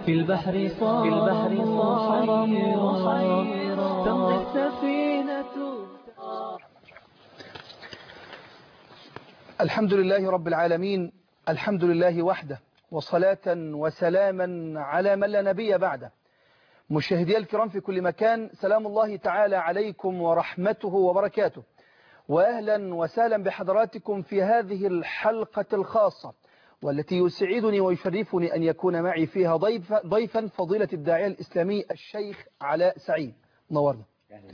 في البحر صار في البحر صار حرم تمضي السفينة الحمد لله رب العالمين الحمد لله وحده وصلاة وسلاما على من لا نبي بعده مشاهدي الكرام في كل مكان سلام الله تعالى عليكم ورحمته وبركاته وأهلا وسهلا بحضراتكم في هذه الحلقة الخاصة والتي يسعدني ويشرفني أن يكون معي فيها ضيف ضيفا فضيلة الداعية الإسلامي الشيخ علاء سعيد نورنا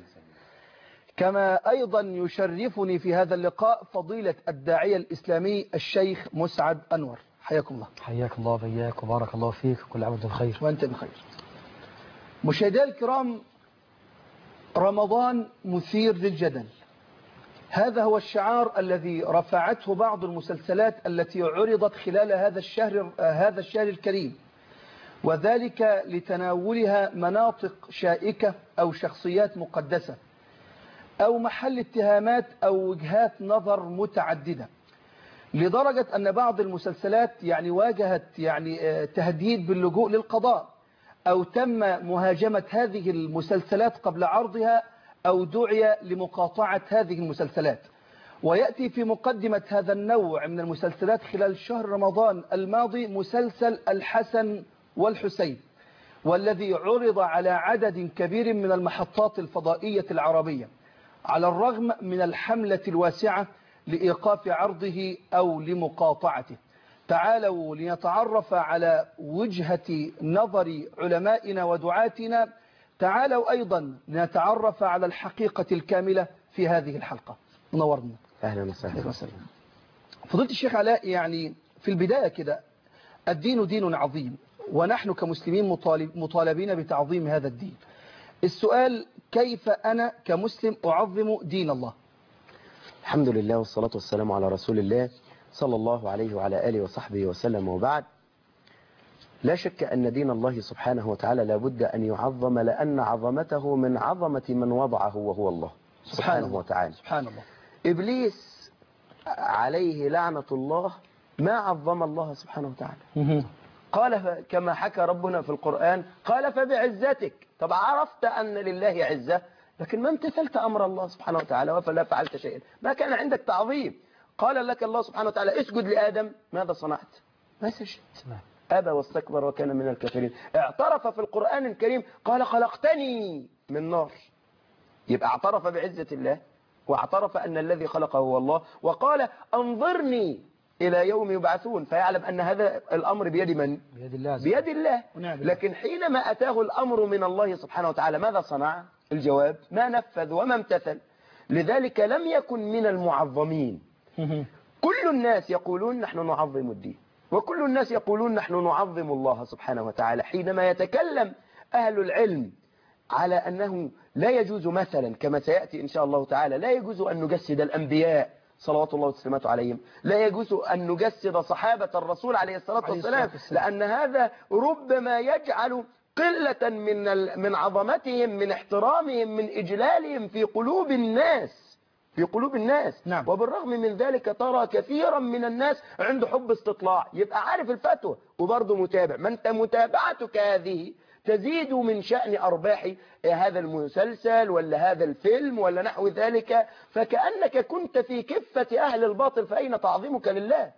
كما أيضا يشرفني في هذا اللقاء فضيلة الداعية الإسلامي الشيخ مسعد أنور حياكم الله حياك الله وبياك وبارك الله فيك كل عام وانتم بخير وأنت بخير مشاهدي الكرام رمضان مثير للجدل هذا هو الشعار الذي رفعته بعض المسلسلات التي عرضت خلال هذا الشهر هذا الشهر الكريم وذلك لتناولها مناطق شائكة أو شخصيات مقدسة أو محل اتهامات أو وجهات نظر متعددة لدرجة أن بعض المسلسلات يعني واجهت يعني تهديد باللجوء للقضاء أو تم مهاجمة هذه المسلسلات قبل عرضها أو دعي لمقاطعة هذه المسلسلات ويأتي في مقدمة هذا النوع من المسلسلات خلال شهر رمضان الماضي مسلسل الحسن والحسين والذي عرض على عدد كبير من المحطات الفضائية العربية على الرغم من الحملة الواسعة لإيقاف عرضه أو لمقاطعته تعالوا لنتعرف على وجهة نظر علمائنا ودعاتنا تعالوا أيضا لنتعرف على الحقيقة الكاملة في هذه الحلقة منورنا أهلا وسهلا فضلت الشيخ علاء يعني في البداية كده الدين دين عظيم ونحن كمسلمين مطالب مطالبين بتعظيم هذا الدين السؤال كيف أنا كمسلم أعظم دين الله الحمد لله والصلاة والسلام على رسول الله صلى الله عليه وعلى آله وصحبه وسلم وبعد لا شك أن دين الله سبحانه وتعالى لابد أن يعظم لأن عظمته من عظمة من وضعه وهو الله سبحانه الله. وتعالى سبحان الله إبليس عليه لعنة الله ما عظم الله سبحانه وتعالى قال ف- كما حكى ربنا في القرآن قال فبعزتك طب عرفت أن لله عزة لكن ما امتثلت أمر الله سبحانه وتعالى فلا فعلت شيئا ما كان عندك تعظيم قال لك الله سبحانه وتعالى اسجد لآدم ماذا صنعت ما سجد أبى واستكبر وكان من الكافرين اعترف في القرآن الكريم قال خلقتني من نار يبقى اعترف بعزة الله واعترف أن الذي خلقه هو الله وقال انظرني إلى يوم يبعثون فيعلم أن هذا الأمر بيد من؟ بيد الله بيد الله ونعم بالله. لكن حينما أتاه الأمر من الله سبحانه وتعالى ماذا صنع؟ الجواب ما نفذ وما امتثل لذلك لم يكن من المعظمين كل الناس يقولون نحن نعظم الدين وكل الناس يقولون نحن نعظم الله سبحانه وتعالى حينما يتكلم أهل العلم على أنه لا يجوز مثلا كما سيأتي إن شاء الله تعالى لا يجوز أن نجسد الأنبياء صلوات الله وسلامته عليهم لا يجوز أن نجسد صحابة الرسول عليه الصلاة عليه والسلام الصلاة والسلام. لأن هذا ربما يجعل قلة من ال- من عظمتهم من احترامهم من إجلالهم في قلوب الناس في قلوب الناس نعم. وبالرغم من ذلك ترى كثيرا من الناس عنده حب استطلاع يبقى عارف الفتوى وبرضه متابع ما انت متابعتك هذه تزيد من شأن أرباح هذا المسلسل ولا هذا الفيلم ولا نحو ذلك فكأنك كنت في كفة أهل الباطل فأين تعظيمك لله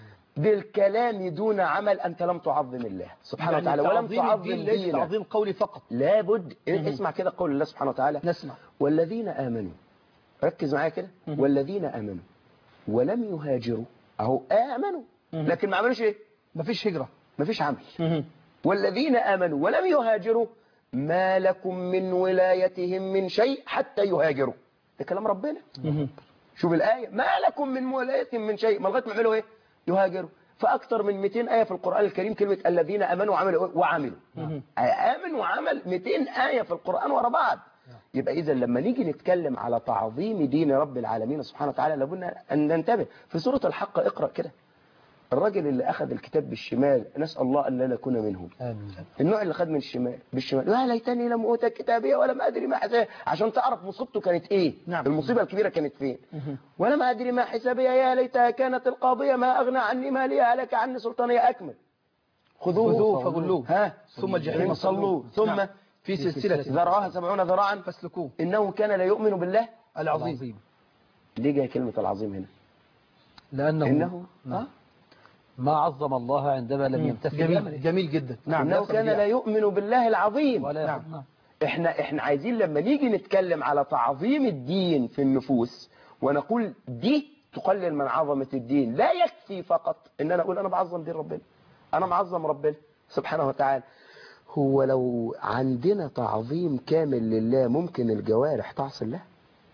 بالكلام دون عمل أنت لم تعظم الله سبحانه وتعالى ولم تعظيم تعظم الدين ليس دينه تعظيم قولي فقط لابد اسمع كده قول الله سبحانه وتعالى نسمع والذين آمنوا ركز معايا كده مهم. والذين آمنوا ولم يهاجروا أهو آمنوا مهم. لكن ما عملوش إيه مفيش هجرة مفيش عمل والذين آمنوا ولم يهاجروا ما لكم من ولايتهم من شيء حتى يهاجروا ده كلام ربنا شوف الآية ما لكم من ولايتهم من شيء ما لغايه ما يعملوا إيه يهاجروا فأكثر من 200 آية في القرآن الكريم كلمة الذين آمنوا وعملوا إيه؟ وعملوا آمن وعمل 200 آية في القرآن ورا بعض يبقى إذا لما نيجي نتكلم على تعظيم دين رب العالمين سبحانه وتعالى لابد أن ننتبه في سورة الحق اقرأ كده الراجل اللي أخذ الكتاب بالشمال نسأل الله أن لا نكون منهم آمين النوع اللي خد من الشمال بالشمال يا ليتني لم أوت كتابية ولم أدري ما حسابية عشان تعرف مصيبته كانت إيه نعم. المصيبة الكبيرة كانت فين ولم أدري ما حسابية يا ليتها كانت القاضية ما أغنى عني مالية هلك عني سلطانية أكمل خذوه خذوه فغلوه ها ثم الجحيم صلوه ثم نعم. في سلسلة ذرعها سبعون ذراعا فاسلكوه إنه كان لا يؤمن بالله العظيم ليه جاي كلمة العظيم هنا لأنه إنه نعم. ما عظم الله عندما لم يمتثل جميل بأمره جميل جدا نعم إنه لا كان تبديع. لا يؤمن بالله العظيم ولا نعم. نعم. احنا احنا عايزين لما نيجي نتكلم على تعظيم الدين في النفوس ونقول دي تقلل من عظمة الدين لا يكفي فقط ان انا اقول انا بعظم دين ربنا انا معظم ربنا سبحانه وتعالى هو لو عندنا تعظيم كامل لله ممكن الجوارح تعصي الله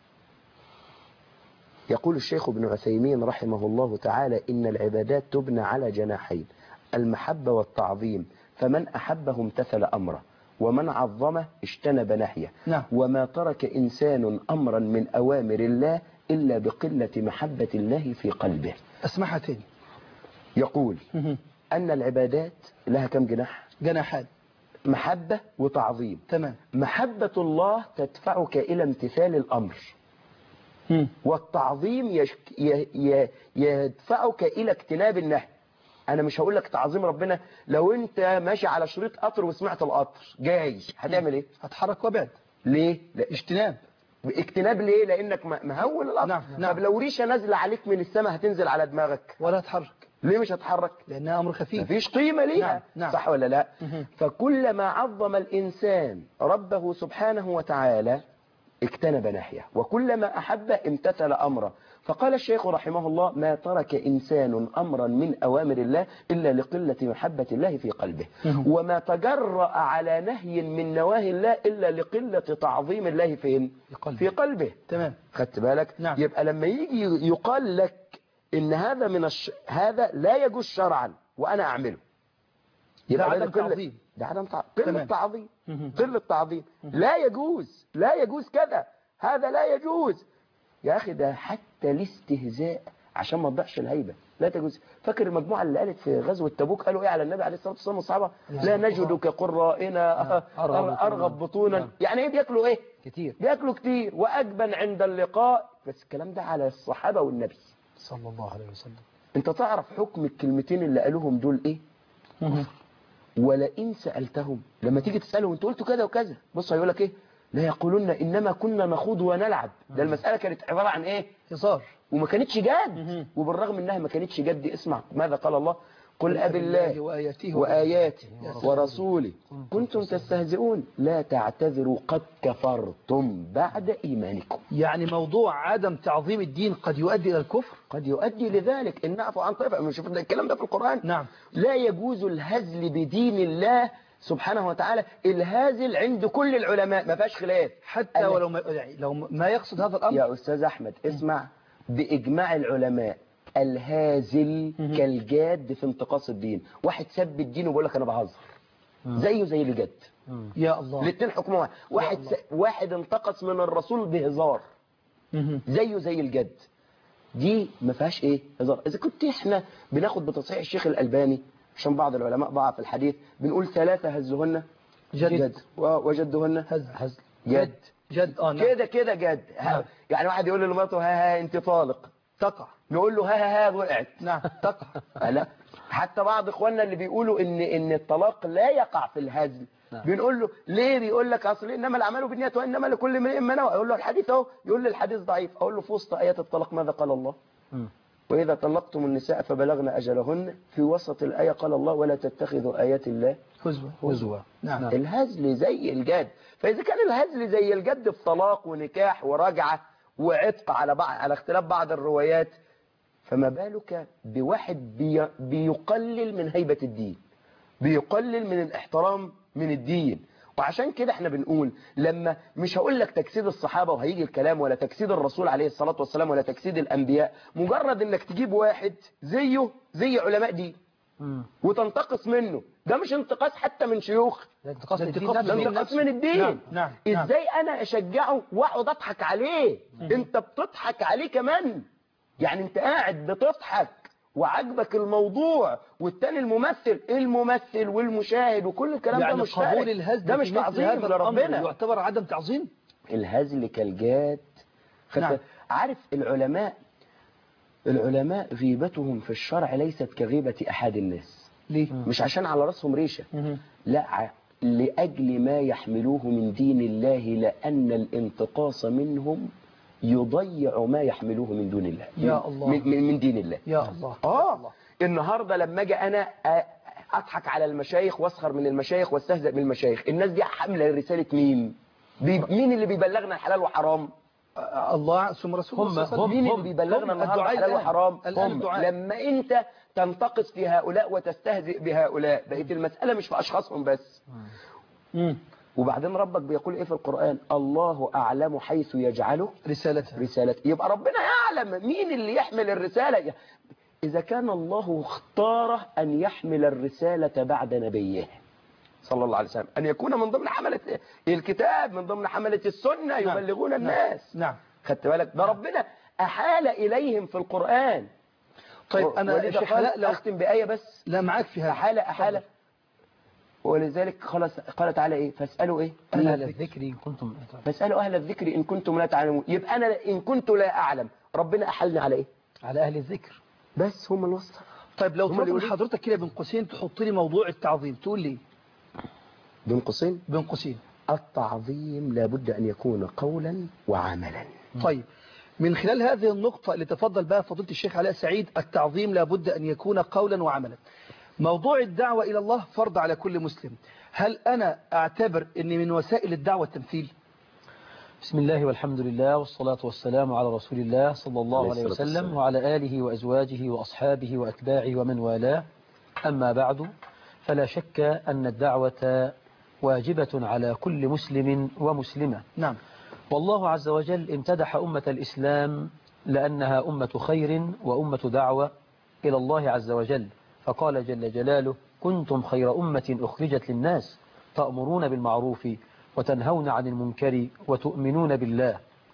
يقول الشيخ ابن عثيمين رحمه الله تعالى إن العبادات تبنى على جناحين المحبة والتعظيم فمن أحبه امتثل أمره ومن عظمه اجتنب نهيه نعم. وما ترك إنسان أمرا من أوامر الله إلا بقلة محبة الله في قلبه اسمعها تاني يقول أن العبادات لها كم جناح جناحات محبة وتعظيم تمام محبة الله تدفعك إلى امتثال الأمر والتعظيم يشك ي- ي- يدفعك إلى اجتناب النهي أنا مش هقول لك تعظيم ربنا لو أنت ماشي على شريط قطر وسمعت القطر جاي هتعمل إيه؟ هتحرك وابعد ليه؟ لا اجتناب اجتناب ليه؟ لأنك م- مهول القطر نعم، نعم. طب لو ريشة نازلة عليك من السماء هتنزل على دماغك ولا هتحرك ليه مش هتحرك؟ لأنها أمر خفيف مفيش قيمة ليها نعم، نعم. صح ولا لا مهم. فكلما عظم الإنسان ربه سبحانه وتعالى اجتنب نهيه وكلما أحب امتثل أمره فقال الشيخ رحمه الله ما ترك إنسان أمرا من أوامر الله إلا لقلة محبة الله في قلبه وما تجرأ على نهي من نواهي الله إلا لقلة تعظيم الله فين في قلبه. في قلبه تمام خدت بالك نعم. يبقى لما يجي يقال لك ان هذا من الش... هذا لا يجوز شرعا وانا اعمله ده عدم قلة- تعظيم. ده عدم تع... قله تمام. تعظيم مهم. قله تعظيم لا يجوز لا يجوز كذا هذا لا يجوز يا اخي ده حتى الاستهزاء عشان ما تضيعش الهيبه لا تجوز فاكر المجموعه اللي قالت في غزوه تبوك قالوا ايه على النبي عليه الصلاه والسلام والصحابه لا نجد كقرائنا أرغب بطونا. ارغب بطونا نعم. يعني ايه بياكلوا ايه كتير بياكلوا كتير واجبن عند اللقاء بس الكلام ده على الصحابه والنبي صلى الله عليه وسلم انت تعرف حكم الكلمتين اللي قالوهم دول ايه ولئن سالتهم لما تيجي تسالهم انتوا قلتوا كذا وكذا بص هيقول لك ايه لا يقولون انما كنا نخوض ونلعب ده المساله كانت عباره عن ايه هزار وما كانتش جد وبالرغم انها ما كانتش جد اسمع ماذا قال الله قل ابي الله وآياته وآياته ورسوله كنتم تستهزئون لا تعتذروا قد كفرتم بعد إيمانكم يعني موضوع عدم تعظيم الدين قد يؤدي إلى الكفر قد يؤدي لذلك إن نعفو عن طائفة مش شوف الكلام ده في القرآن نعم لا يجوز الهزل بدين الله سبحانه وتعالى الهازل عند كل العلماء ما فيهاش خلاف حتى أنا- ولو ما, يعني لو ما يقصد هذا الأمر يا أستاذ أحمد اسمع بإجماع العلماء الهازل كالجاد في انتقاص الدين واحد سب الدين وبيقول لك أنا بهزر زيه زي الجد يا الله الاثنين حكم واحد واحد, س... واحد انتقص من الرسول بهزار مهم. زيه زي الجد دي ما فيهاش ايه هزار اذا كنت احنا بناخد بتصحيح الشيخ الالباني عشان بعض العلماء ضعف الحديث بنقول ثلاثه هزهن جد. جد و- وجدهن هز هز جد جد اه نعم كده كده جد ها. يعني واحد يقول لمراته ها ها انت طالق تقع نقول له ها ها ها وقعت نعم تقع لا حتى بعض اخواننا اللي بيقولوا ان ان الطلاق لا يقع في الهزل نعم. بنقول له ليه بيقول لك اصل انما الاعمال بالنيات وانما لكل امرئ ما نوى اقول له الحديث اهو يقول لي الحديث ضعيف اقول له في وسط ايات الطلاق ماذا قال الله مم. واذا طلقتم النساء فبلغن اجلهن في وسط الايه قال الله ولا تتخذوا ايات الله هزوة هزوا نعم الهزل زي الجد فاذا كان الهزل زي الجد في طلاق ونكاح ورجعه وعتق على بعض على اختلاف بعض الروايات فما بالك بواحد بي بيقلل من هيبة الدين بيقلل من الاحترام من الدين وعشان كده احنا بنقول لما مش هقول لك تجسيد الصحابة وهيجي الكلام ولا تجسيد الرسول عليه الصلاة والسلام ولا تجسيد الأنبياء مجرد انك تجيب واحد زيه زي علماء دين مم. وتنتقص منه ده مش انتقاص حتى من شيوخ ده انتقاص ده الدين انتقاص نفسه. ده انتقاص من الدين نعم، نعم، نعم. ازاي انا اشجعه واقعد اضحك عليه انت بتضحك عليه كمان يعني انت قاعد بتضحك وعجبك الموضوع والتاني الممثل الممثل والمشاهد وكل الكلام يعني ده مش قبول فارق. الهزل ده في مش مثل تعظيم هذا الأمر لربنا يعتبر عدم تعظيم الهزل كالجاد خدت- نعم. عارف العلماء العلماء غيبتهم في الشرع ليست كغيبة أحد الناس ليه مش عشان على راسهم ريشة مهم. لا ع- لأجل ما يحملوه من دين الله لأن الانتقاص منهم يضيع ما يحملوه من دون الله يا الله. من, من, من دين الله يا الله اه النهارده لما اجي انا أ- اضحك على المشايخ واسخر من المشايخ واستهزئ بالمشايخ الناس دي حامله رساله مين بي مين اللي بيبلغنا الحلال وحرام آه، الله ثم رسول هم- الله صلى الله عليه مين وسلم. اللي بيبلغنا هم النهارده الدعاء حلال الآن. وحرام الآن هم الدعاء. لما انت تنتقص في هؤلاء وتستهزئ بهؤلاء بقت المساله مش في اشخاصهم بس مم. وبعدين ربك بيقول ايه في القران الله اعلم حيث يجعله رسالتها رسالته يبقى ربنا يعلم مين اللي يحمل الرسالة إذا كان الله اختاره أن يحمل الرسالة بعد نبيه صلى الله عليه وسلم أن يكون من ضمن حملة الكتاب من ضمن حملة السنة يبلغون الناس نعم خدت بالك ده ربنا أحال إليهم في القرآن طيب أنا ولذا شيخ قال لا لا, أختم بآية بس لا معاك في هذا أحال أحال ولذلك خلص قال تعالى إيه فاسألوا إيه أهل الذكر إن كنتم فاسألوا أهل الذكر إن كنتم لا تعلمون يبقى أنا إن كنت لا أعلم ربنا أحلني على إيه على أهل الذكر بس هم الوسط طيب لو هم طلب اللي من يقولوا- حضرتك كده بين قوسين تحط لي موضوع التعظيم تقول لي بين قوسين بين قوسين التعظيم لابد أن يكون قولا وعملا طيب من خلال هذه النقطة اللي تفضل بها فضيلة الشيخ علاء سعيد التعظيم لابد أن يكون قولا وعملا موضوع الدعوة إلى الله فرض على كل مسلم هل أنا أعتبر أن من وسائل الدعوة التمثيل بسم الله والحمد لله والصلاة والسلام على رسول الله صلى الله عليه عليه الصلاة وسلم والسلام. وعلى آله وأزواجه وأصحابه وأتباعه ومن والاه أما بعد فلا شك أن الدعوة واجبة على كل مسلم ومسلمة نعم والله عز وجل امتدح أمة الإسلام لأنها أمة خير وأمة دعوة إلى الله عز وجل فقال جل جلاله كنتم خير أمة أخرجت للناس تأمرون بالمعروف وتنهون عن المنكر وتؤمنون بالله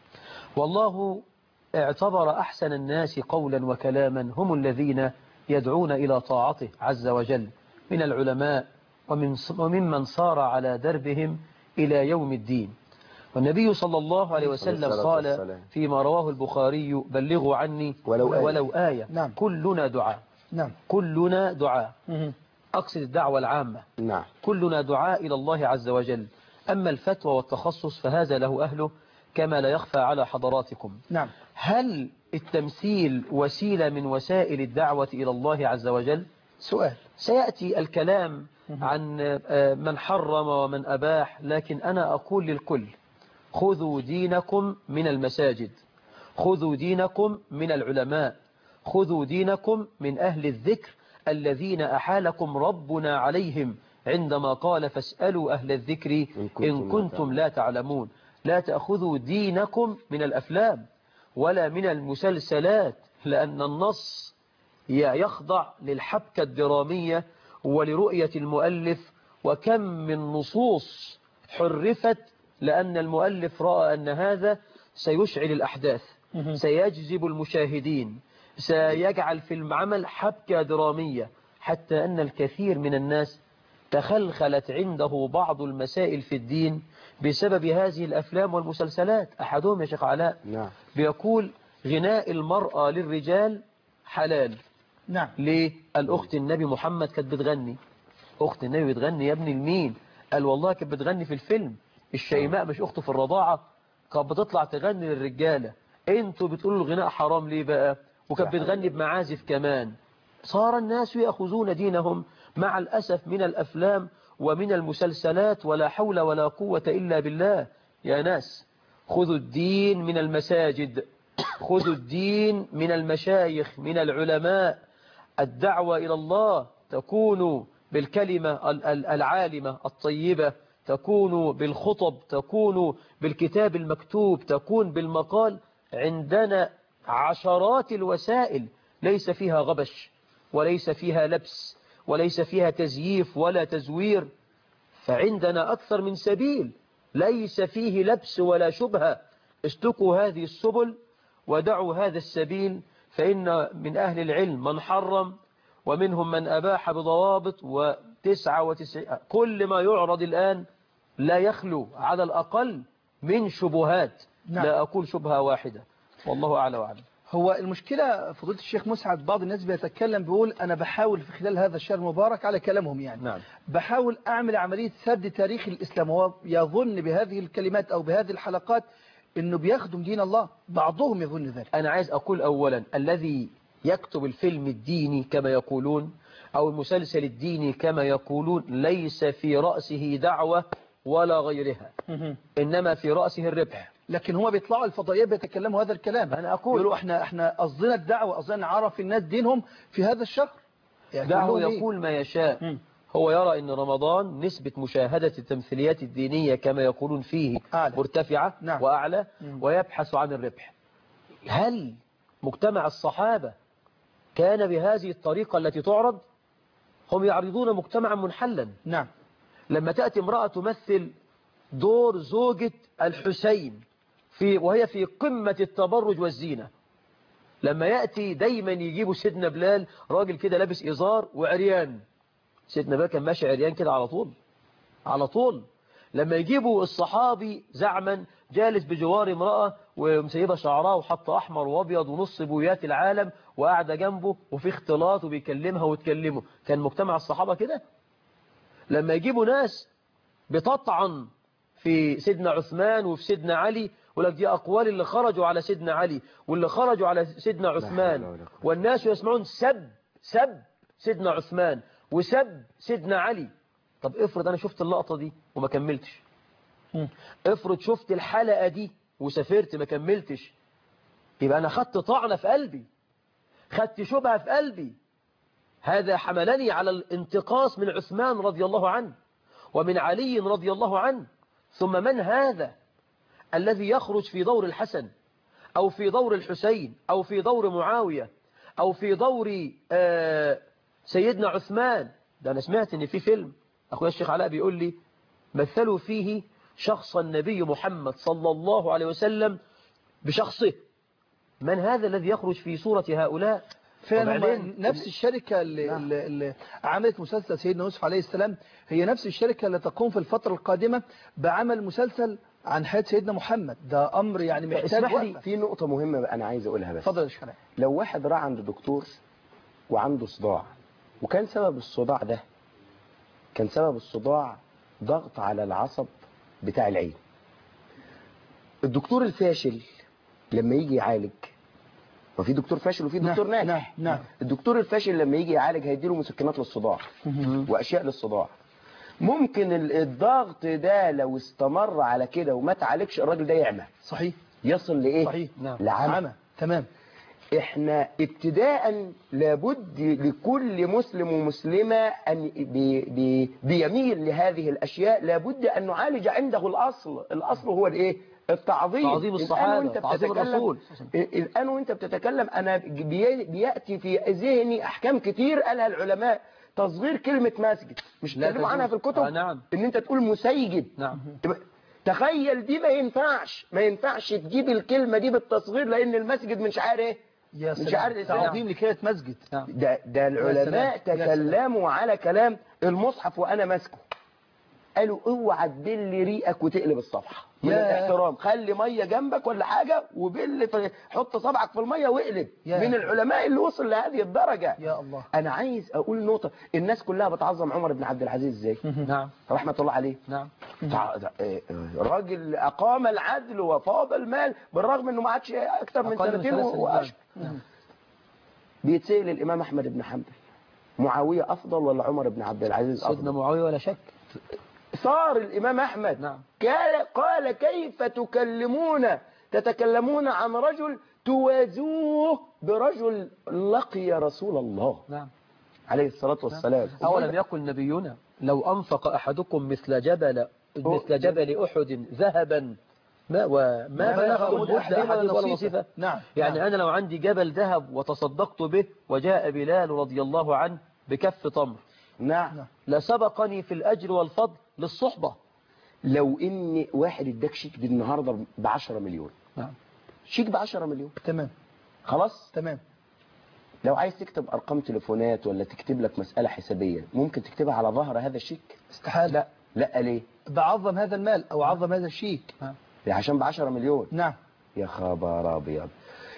والله اعتبر أحسن الناس قولا وكلاما هم الذين يدعون إلى طاعته عز وجل من العلماء ومن وممن صار على دربهم إلى يوم الدين والنبي صلى الله عليه وسلم الصلاة قال والسلام. فيما رواه البخاري بلغوا عني ولو آية. ولو آية نعم. كلنا دعاء نعم كلنا دعاء مهم. أقصد الدعوة العامة نعم كلنا دعاء إلى الله عز وجل أما الفتوى والتخصص فهذا له أهله كما لا يخفى على حضراتكم نعم هل التمثيل وسيلة من وسائل الدعوة إلى الله عز وجل سؤال سيأتي الكلام عن آه، من حرم ومن أباح لكن أنا أقول للكل خذوا دينكم من المساجد خذوا دينكم من العلماء خذوا دينكم من أهل الذكر الذين أحالكم ربنا عليهم عندما قال فاسألوا أهل الذكر إن كنتم إن لا كنتم لا تعلمون لا تأخذوا دينكم من الأفلام ولا من المسلسلات لأن النص ي- يخضع للحبكة الدرامية ولرؤية المؤلف وكم من نصوص حرفت لأن المؤلف رأى أن هذا سيشعل الأحداث سيجذب المشاهدين سيجعل في العمل حبكة درامية حتى أن الكثير من الناس تخلخلت عنده بعض المسائل في الدين بسبب هذه الأفلام والمسلسلات أحدهم يا شيخ علاء نعم بيقول غناء المرأة للرجال حلال نعم ليه الأخت النبي محمد كانت بتغني أخت النبي بتغني يا ابني لمين قال والله كانت بتغني في الفيلم الشيماء مش أخته في الرضاعة كانت بتطلع تغني للرجالة انتوا بتقولوا الغناء حرام ليه بقى وكانت بتغني بمعازف كمان صار الناس يأخذون دينهم مع الأسف من الأفلام ومن المسلسلات ولا حول ولا قوة إلا بالله يا ناس خذوا الدين من المساجد خذوا الدين من المشايخ من العلماء الدعوة إلى الله تكون بالكلمة ال- ال- العالمة الطيبة تكون بالخطب تكون بالكتاب المكتوب تكون بالمقال عندنا عشرات الوسائل ليس فيها غبش وليس فيها لبس وليس فيها تزييف ولا تزوير فعندنا أكثر من سبيل ليس فيه لبس ولا شبهة اسلكوا هذه السبل ودعوا هذا السبيل فإن من أهل العلم من حرم ومنهم من أباح بضوابط وتسعة وتسعين كل ما يعرض الآن لا يخلو على الأقل من شبهات نعم. لا أقول شبهة واحدة والله أعلى وأعلم هو المشكلة فضيلة الشيخ مسعد بعض الناس بيتكلم بيقول أنا بحاول في خلال هذا الشهر المبارك على كلامهم يعني نعم. بحاول أعمل عملية سرد تاريخ الإسلام هو يظن بهذه الكلمات أو بهذه الحلقات أنه بيخدم دين الله بعضهم يظن ذلك أنا عايز أقول أولا الذي يكتب الفيلم الديني كما يقولون أو المسلسل الديني كما يقولون ليس في رأسه دعوة ولا غيرها إنما في رأسه الربح لكن هم بيطلعوا الفضائيات بيتكلموا هذا الكلام أنا أقول. يقولوا احنا احنا قصدنا الدعوة قصدنا نعرف الناس دينهم في هذا الشهر يعني دعه كلهم إيه؟ يقول ما يشاء مم. هو يرى أن رمضان نسبة مشاهدة التمثيليات الدينية كما يقولون فيه أعلى. مرتفعة نعم. وأعلى مم. ويبحث عن الربح هل مجتمع الصحابة كان بهذه الطريقة التي تعرض هم يعرضون مجتمعا منحلا نعم لما تأتي امرأة تمثل دور زوجة الحسين في وهي في قمة التبرج والزينة لما يأتي دايما يجيبوا سيدنا بلال راجل كده لابس إزار وعريان سيدنا بلال كان ماشي عريان كده على طول على طول لما يجيبوا الصحابي زعما جالس بجوار امرأة ومسيبة شعرها وحط أحمر وأبيض ونص بويات العالم وقاعدة جنبه وفي اختلاط وبيكلمها وتكلمه كان مجتمع الصحابة كده لما يجيبوا ناس بتطعن في سيدنا عثمان وفي سيدنا علي ولك دي أقوال اللي خرجوا على سيدنا علي واللي خرجوا على سيدنا عثمان والناس يسمعون سب سب سيدنا عثمان وسب سيدنا علي طب افرض أنا شفت اللقطة دي وما كملتش مم. افرض شفت الحلقة دي وسافرت ما كملتش يبقى أنا خدت طعنة في قلبي خدت شبهة في قلبي هذا حملني على الانتقاص من عثمان رضي الله عنه ومن علي رضي الله عنه ثم من هذا الذي يخرج في دور الحسن أو في دور الحسين أو في دور معاوية أو في دور آه، سيدنا عثمان ده أنا سمعت إن في فيلم أخويا الشيخ علاء بيقول لي مثلوا فيه شخص النبي محمد صلى الله عليه وسلم بشخصه من هذا الذي يخرج في صورة هؤلاء فعلا وبعدين هم نفس الشركة اللي, اللي, اللي عملت مسلسل سيدنا يوسف عليه السلام هي نفس الشركة اللي تقوم في الفترة القادمة بعمل مسلسل عن حياة سيدنا محمد ده أمر يعني محتاج اسمح لي وقفة في نقطة مهمة بقى أنا عايز أقولها بس اتفضل يا شيخ علاء. لو واحد راح عند دكتور وعنده صداع وكان سبب الصداع ده كان سبب الصداع ضغط على العصب بتاع العين الدكتور الفاشل لما يجي يعالج وفي دكتور فاشل وفي دكتور نعم، ناجح نعم، نعم. الدكتور الفاشل لما يجي يعالج هيديله مسكنات للصداع واشياء للصداع ممكن ال- الضغط ده لو استمر على كده وما تعالجش الراجل ده يعمى صحيح يصل لايه صحيح نعم. لعمى عمى تمام احنا ابتداء لابد لكل مسلم ومسلمة ان بي بي بيميل لهذه الاشياء لابد ان نعالج عنده الاصل الاصل هو الايه التعظيم تعظيم الآن الصحابة، وانت تعظيم بتتكلم- الرسول. الان وانت بتتكلم انا بي- بياتي في ذهني احكام كتير قالها العلماء تصغير كلمة مسجد مش لا تكلموا عنها في تجوز. الكتب آه، نعم. ان انت تقول مسيجد نعم تبقى- تخيل دي ما ينفعش ما ينفعش تجيب الكلمة دي بالتصغير لان المسجد من شعار ايه يا مش سلام عارف إزاي. تعظيم لكلمة مسجد نعم ده, ده العلماء سلام. يا سلام. تكلموا على كلام المصحف وانا ماسكه قالوا اوعى تبل ريقك وتقلب الصفحه من يا. الاحترام خلي ميه جنبك ولا حاجه وبل في حط صبعك في الميه واقلب يا. من العلماء اللي وصل لهذه الدرجه يا الله انا عايز اقول نقطه الناس كلها بتعظم عمر بن عبد العزيز ازاي نعم رحمه الله عليه نعم تع- آه، آه، راجل اقام العدل وفاض المال بالرغم انه ما عادش اكتر من أقل من سنتين ثلاث سنين. واشهر نعم. بيتسأل الإمام أحمد بن حنبل معاوية أفضل ولا عمر بن عبد العزيز سيدنا أفضل معاوية ولا شك صار الإمام أحمد نعم. قال, قال كيف تكلمون تتكلمون عن رجل توازوه برجل لقي رسول الله نعم عليه الصلاة والسلام أولم يقل نبينا لو أنفق أحدكم مثل جبل مثل جبل أحد ذهبا ما وما ما بلغ بلغ مد مد أحدهم أحد ولا ولا نصيفه. نصيفه نعم، يعني نعم. أنا لو عندي جبل ذهب وتصدقت به وجاء بلال رضي الله عنه بكف تمر نعم لسبقني في الأجر والفضل للصحبة لو إن واحد اداك شيك دي النهاردة ب 10 مليون نعم شيك ب 10 مليون تمام خلاص تمام لو عايز تكتب أرقام تليفونات ولا تكتب لك مسألة حسابية ممكن تكتبها على ظهر هذا الشيك استحالة لا لا ليه بعظم هذا المال أو عظم هذا الشيك عشان ب 10 مليون نعم يا خبر ابيض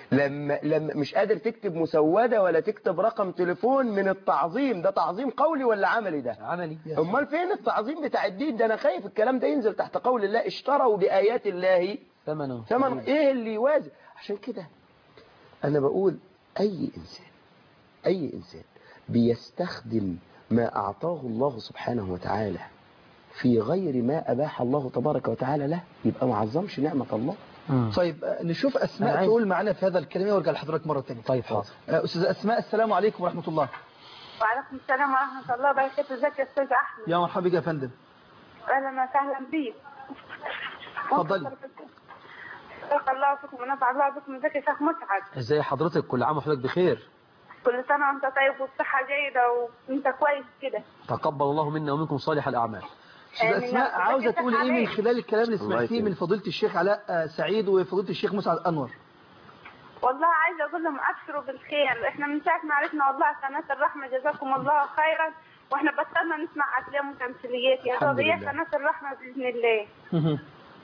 لما لما مش قادر تكتب مسودة ولا تكتب رقم تليفون من التعظيم ده تعظيم قولي ولا عملي ده عملي امال فين التعظيم بتاع الدين ده انا خايف الكلام ده ينزل تحت قول الله اشتروا بآيات الله ثمنه ثمن ايه اللي يوازي عشان كده انا بقول اي انسان اي انسان بيستخدم ما اعطاه الله سبحانه وتعالى في غير ما اباح الله تبارك وتعالى له يبقى ما عظمش نعمة الله مم. طيب آه، نشوف أنا أسماء عايز- تقول معنا في هذا الكلام وارجع لحضرتك مرة ثانيه طيب حاضر آه، أستاذ أسماء السلام عليكم ورحمة الله وعليكم السلام ورحمة الله وبركاته ازيك يا استاذ احمد يا مرحبا بك يا فندم اهلا وسهلا بيك اتفضلي. بارك الله فيكم ونفع الله بكم ازيك يا شيخ مسعد ازاي حضرتك كل عام وحضرتك بخير كل سنة وانت طيب والصحة جيدة وانت كويس كده تقبل الله منا ومنكم صالح الأعمال أستاذ آمين. أسماء الله عاوزة يفتح تقول إيه من عليك. خلال الكلام اللي الله سمعتيه يكرمك. من فضيلة الشيخ علاء آه، سعيد وفضيلة الشيخ مسعد أنور والله عايزة اقول لهم ابشروا بالخير احنا من ساعة ما عرفنا والله قناة الرحمة جزاكم الله خيرا واحنا بطلنا نسمع افلام وتمثيليات يا الحمد طب هي لله. قناة الرحمة باذن الله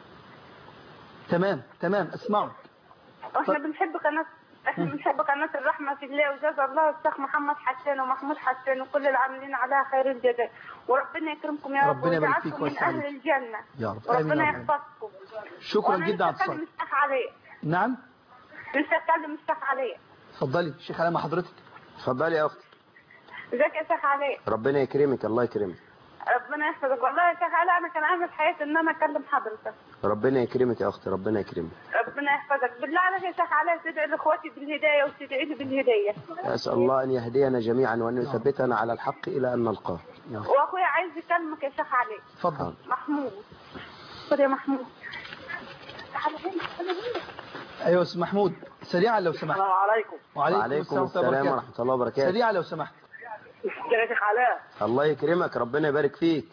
تمام تمام اسمعوا واحنا بنحب قناة احنا بنحب قناة الرحمة في الله وجزا الله الشيخ محمد حسان ومحمود حسان وكل العاملين عليها خير الجزاء وربنا يكرمكم يا رب ربنا يبارك فيك ويجعلكم من ويسعدك. اهل الجنة يا رب. آمين وربنا يا رب. يحفظكم شكرا وأنا جدا على لسه اتصالك مستح عليه نعم لسه اتكلم مستح عليه اتفضلي الشيخ علاء مع حضرتك اتفضلي يا اختي ازيك يا شيخ علي ربنا يكرمك الله يكرمك ربنا يحفظك والله يا شيخ علي انا كان عامل حياتي ان انا اكلم حضرتك ربنا يكرمك يا اختي ربنا يكرمك ربنا يحفظك بالله عليك يا شيخ علي تدعي لاخواتي بالهدايه وتدعي لي بالهدايه اسال الله ان يهدينا جميعا وان يثبتنا على الحق الى ان نلقاه واخويا عايز يكلمك يا شيخ علي اتفضل محمود خد يا محمود تعال هنا تعال هنا ايوه استاذ محمود سريعا لو سمحت السلام عليكم وعليكم, وعليكم السلام وبركاته. ورحمه الله وبركاته سريعا لو سمحت ازيك يا شيخ علاء الله يكرمك ربنا يبارك فيك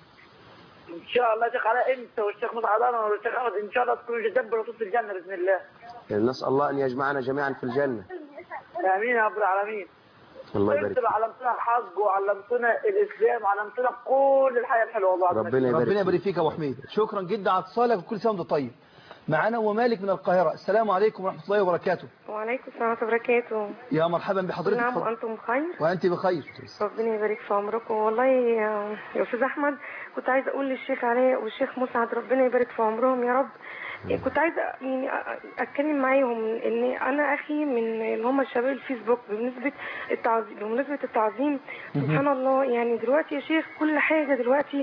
ان شاء الله يا شيخ علاء انت والشيخ مسعد انا والشيخ احمد ان شاء الله تكونوا جدبروا في الجنه باذن الله نسال الله ان يجمعنا جميعا في الجنه امين يا رب العالمين الله يبارك انتم فيك علمتنا الحج وعلمتنا الاسلام وعلمتنا كل الحياه الحلوه بعد ربنا يبارك ربنا يبارك فيك فيك يا ابو حميد شكرا جدا على اتصالك وكل سنه وانت طيب معانا ام مالك من القاهره السلام عليكم ورحمه الله وبركاته وعليكم السلام ورحمة الله وبركاته يا مرحبا بحضرتك نعم اتفضل. وأنتم بخير وانت بخير ربنا يبارك في عمركم والله يا يا أستاذ أحمد كنت عايزة أقول للشيخ علاء والشيخ مسعد ربنا يبارك في عمرهم يا رب كنت عايزة يعني أتكلم معاهم إن أنا أخي من اللي هم شباب الفيسبوك بمناسبة التعظيم بمناسبة التعظيم سبحان الله يعني دلوقتي يا شيخ كل حاجة دلوقتي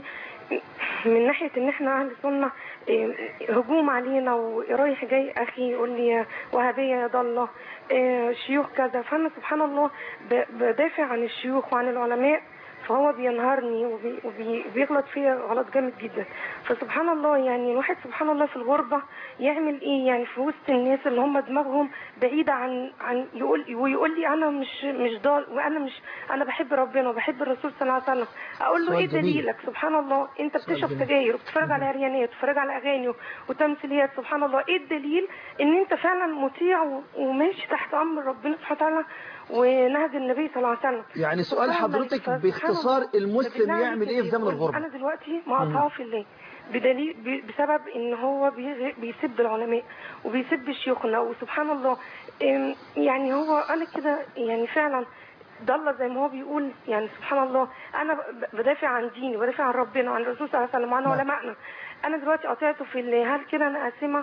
من ناحية إن إحنا أهل سنة إيه، هجوم علينا ورايح جاي أخي يقول لي وهابية يا ضالة إيه، شيوخ كذا فأنا سبحان الله ب- بدافع عن الشيوخ وعن العلماء فهو بينهارني وبي- وبي- وبيغلط فيا غلط جامد جدا فسبحان الله يعني الواحد سبحان الله في الغربة يعمل ايه يعني في وسط الناس اللي هم دماغهم بعيدة عن عن يقول ويقول لي انا مش مش ضال وانا مش انا بحب ربنا وبحب الرسول صلى الله عليه وسلم اقول له سؤال ايه جميل. دليلك سبحان الله انت سؤال بتشرب جميل. سجاير وبتتفرج على عريانات وبتتفرج على اغاني وتمثيليات سبحان الله ايه الدليل ان انت فعلا مطيع و- وماشي تحت امر ربنا سبحانه وتعالى ونهج النبي صلى الله عليه وسلم يعني سؤال سبحان الله. حضرتك فسبحان باختصار الله. المسلم فبالله يعمل عليك ايه في زمن يقول الغربة انا دلوقتي مقاطعه في الله بدليل ب- بسبب ان هو بي- بيسب العلماء وبيسب شيوخنا وسبحان الله إم، يعني هو انا كده يعني فعلا ضل زي ما هو بيقول يعني سبحان الله انا ب- بدافع عن ديني بدافع عن ربنا وعن الرسول صلى الله عليه وسلم وعن نعم. علمائنا انا دلوقتي قطعته في الله هل كده انا قاسمه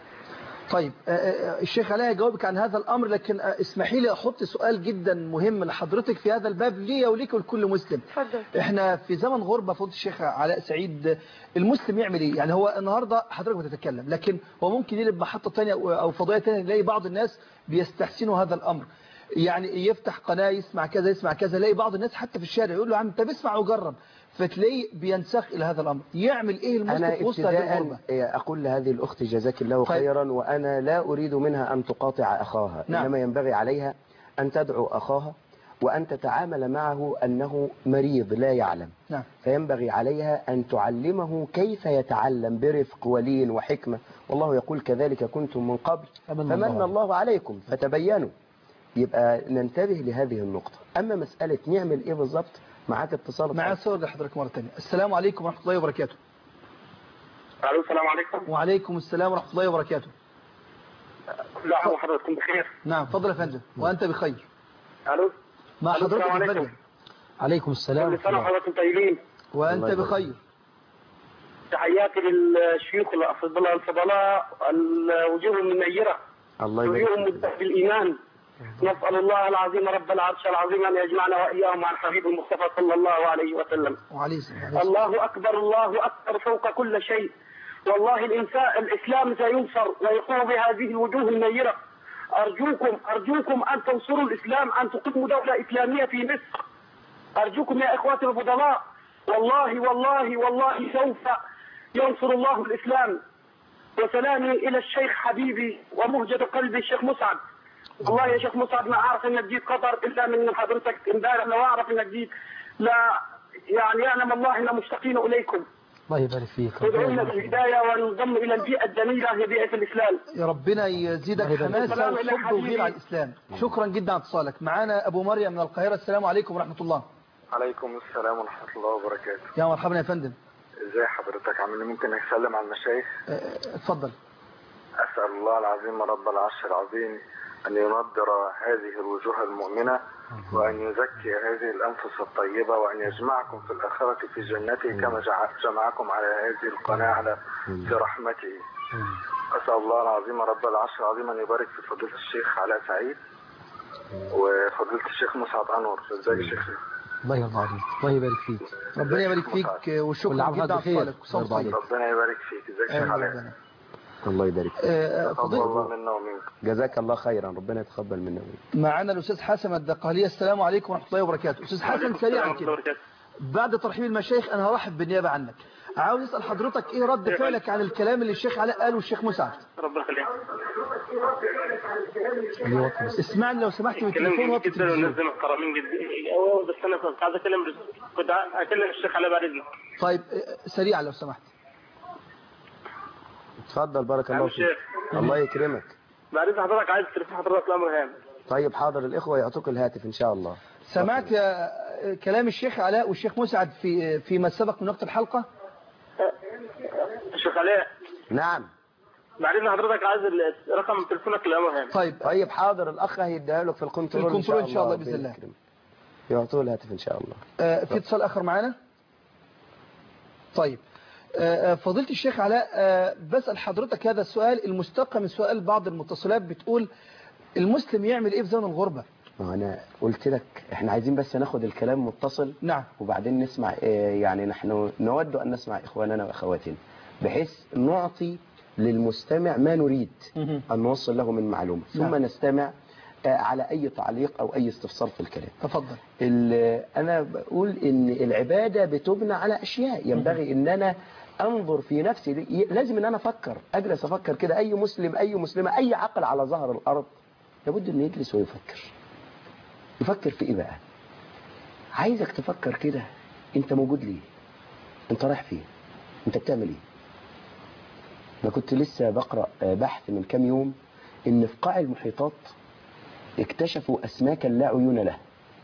طيب آه، آه، الشيخ علاء يجاوبك عن هذا الأمر لكن آه، اسمحي لي أحط سؤال جدا مهم لحضرتك في هذا الباب ليا وليك ولكل مسلم اتفضل احنا في زمن غربة فضل الشيخ علاء سعيد المسلم يعمل ايه يعني هو النهاردة حضرتك بتتكلم لكن هو ممكن يقلب محطة تانية أو أو فضائية تانية يلاقي بعض الناس بيستحسنوا هذا الأمر يعني يفتح قناة يسمع كذا يسمع كذا يلاقي بعض الناس حتى في الشارع يقول له يا عم انت بسمع وجرب فتلاقيه بينسخ إلى هذا الأمر يعمل ايه المسلم أنا في وسط هذه ابتداء الغربة أقول لهذه الأخت جزاك الله طيب. خيرا وأنا لا أريد منها أن تقاطع أخاها نعم. إنما ينبغي عليها أن تدعو أخاها وأن تتعامل معه أنه مريض لا يعلم نعم فينبغي عليها أن تعلمه كيف يتعلم برفق ولين وحكمة والله يقول كذلك كنتم من قبل فمن فمن الله الله عليكم فتبينوا يبقى ننتبه لهذه النقطة أما مسألة نعمل إيه بالظبط معاك اتصال معاه صور لحضرتك مرة تانية السلام عليكم ورحمة الله وبركاته الو السلام عليكم وعليكم السلام ورحمة الله وبركاته كل عام وحضراتكم بخير نعم تفضل يا فندم وأنت بخير الو مع ألو، حضرتك السلام يا عليكم. فندم عليكم السلام كل ورحمة سنه الله. وحضراتكم طيبين وأنت الله يبارك. بخير تحياتي للشيوخ الافاضل الفضلاء الوجوه المنيره الله وجوه يبارك فيك. متحد بالايمان نسال الله العظيم رب العرش العظيم ان يجمعنا واياهم عن حبيب المصطفى صلى الله عليه وسلم وعليه السلام الله أكبر الله أكبر فوق كل شيء والله الإنسان الإسلام سينصر ويقوم بهذه الوجوه النيرة أرجوكم أرجوكم أن تنصروا الإسلام أن تقيموا دولة إسلامية في مصر أرجوكم يا إخواتي الفضلاء والله والله والله سوف ينصر الله الإسلام وسلامي إلى الشيخ حبيبي ومهجة قلبي الشيخ مسعد والله يا شيخ مسعد ما أعرف إنك جيت قطر إلا من حضرتك امبارح لو أعرف إنك جيت لا يعني يعلم الله إن مشتاقين إليكم الله يبارك فيك ادعوا لنا ربنا يبارك فيك. بالهداية وننضم إلى البيئة الجميلة هي بيئة الإسلام يا ربنا يزيدك الله يبارك حماسة فيك. وحب وغير على الإسلام شكرا جدا على اتصالك معانا أبو مريم من القاهرة السلام عليكم ورحمة الله عليكم السلام ورحمة الله وبركاته يا مرحبا يا فندم ازي حضرتك عامل ايه؟ ممكن اسلم على المشايخ آه، اتفضل اسأل الله العظيم رب العرش العظيم ان ينضر هذه الوجوه المؤمنة وان يزكي هذه الانفس الطيبة وان يجمعكم في الاخرة في جنته كما جع- جمعكم على هذه القناة على في رحمته اسأل الله العظيم رب العرش العظيم ان يبارك في فضيلة الشيخ علاء سعيد وفضيلة الشيخ مسعد انور ازيك يا شيخ الله يرضى عليك الله يبارك فيك ربنا يبارك فيك آه، كل وشكرا عام جدا على وأنت بخير. اتصالك وصوت الله يرضى طيب ربنا يبارك فيك ازيك يا شيخ آمين علاء ربنا. الله يبارك فيك آه، تقبل فضيلة الله منا ومنكم جزاك الله خيرا ربنا يتقبل منا ومنك معانا الأستاذ حسن الدقهلية السلام عليكم ورحمة الله وبركاته أستاذ حسن سريعا كده بعد ترحيب المشايخ أنا هرحب بالنيابة عنك عاوز أسأل حضرتك إيه رد فعلك عن الكلام اللي الشيخ علاء قاله الشيخ مسعد ربنا يخليك اسمعني لو سمحت من كلام التليفون جميل وطي جدا التلفزيون والناس دي محترمين جدا أوه، بس انا كنت عايز اكلم كنت عايز اكلم الشيخ علاء بعد اذنك طيب آه، سريعا لو سمحت اتفضل بارك عم الله فيك الشيخ الله يكرمك بعد اذن حضرتك عايز تليفون حضرتك الامر هام طيب حاضر الإخوة يعطوك الهاتف إن شاء الله سمعت يا آه، كلام الشيخ علاء والشيخ مسعد في فيما سبق من وقت الحلقة الشيخ علاء نعم بعد اذن حضرتك عايز ال- رقم تليفونك الامر هام طيب طيب حاضر الأخ هيديها لك في الكنترول, في الكنترول إن شاء الله بإذن ربنا الله. يكرمك. يعطوه الهاتف إن شاء الله آه، في اتصال آخر معانا طيب آه، آه، فضيلة الشيخ علاء آه، بسأل حضرتك هذا السؤال المستقى من سؤال بعض المتصلات بتقول المسلم يعمل ايه في زمن الغربة ما أنا قلت لك إحنا عايزين بس ناخد الكلام متصل نعم وبعدين نسمع آه، يعني نحن نود أن نسمع إخواننا وأخواتنا بحيث نعطي للمستمع ما نريد مهم. أن نوصل له من معلومة ثم نعم. نستمع آه، على أي تعليق أو أي استفسار في الكلام تفضل ال- أنا بقول إن العبادة بتبنى على أشياء ينبغي إن أنا أنظر في نفسي ي- لازم إن أنا أفكر أجلس أفكر كده أي مسلم أي مسلمة أي عقل على ظهر الأرض لابد إنه يجلس ويفكر يفكر في إيه بقى عايزك تفكر كده أنت موجود ليه أنت رايح فين أنت بتعمل إيه أنا كنت لسه بقرأ آه، بحث من كام يوم إن في قاع المحيطات اكتشفوا أسماكا لا عيون لها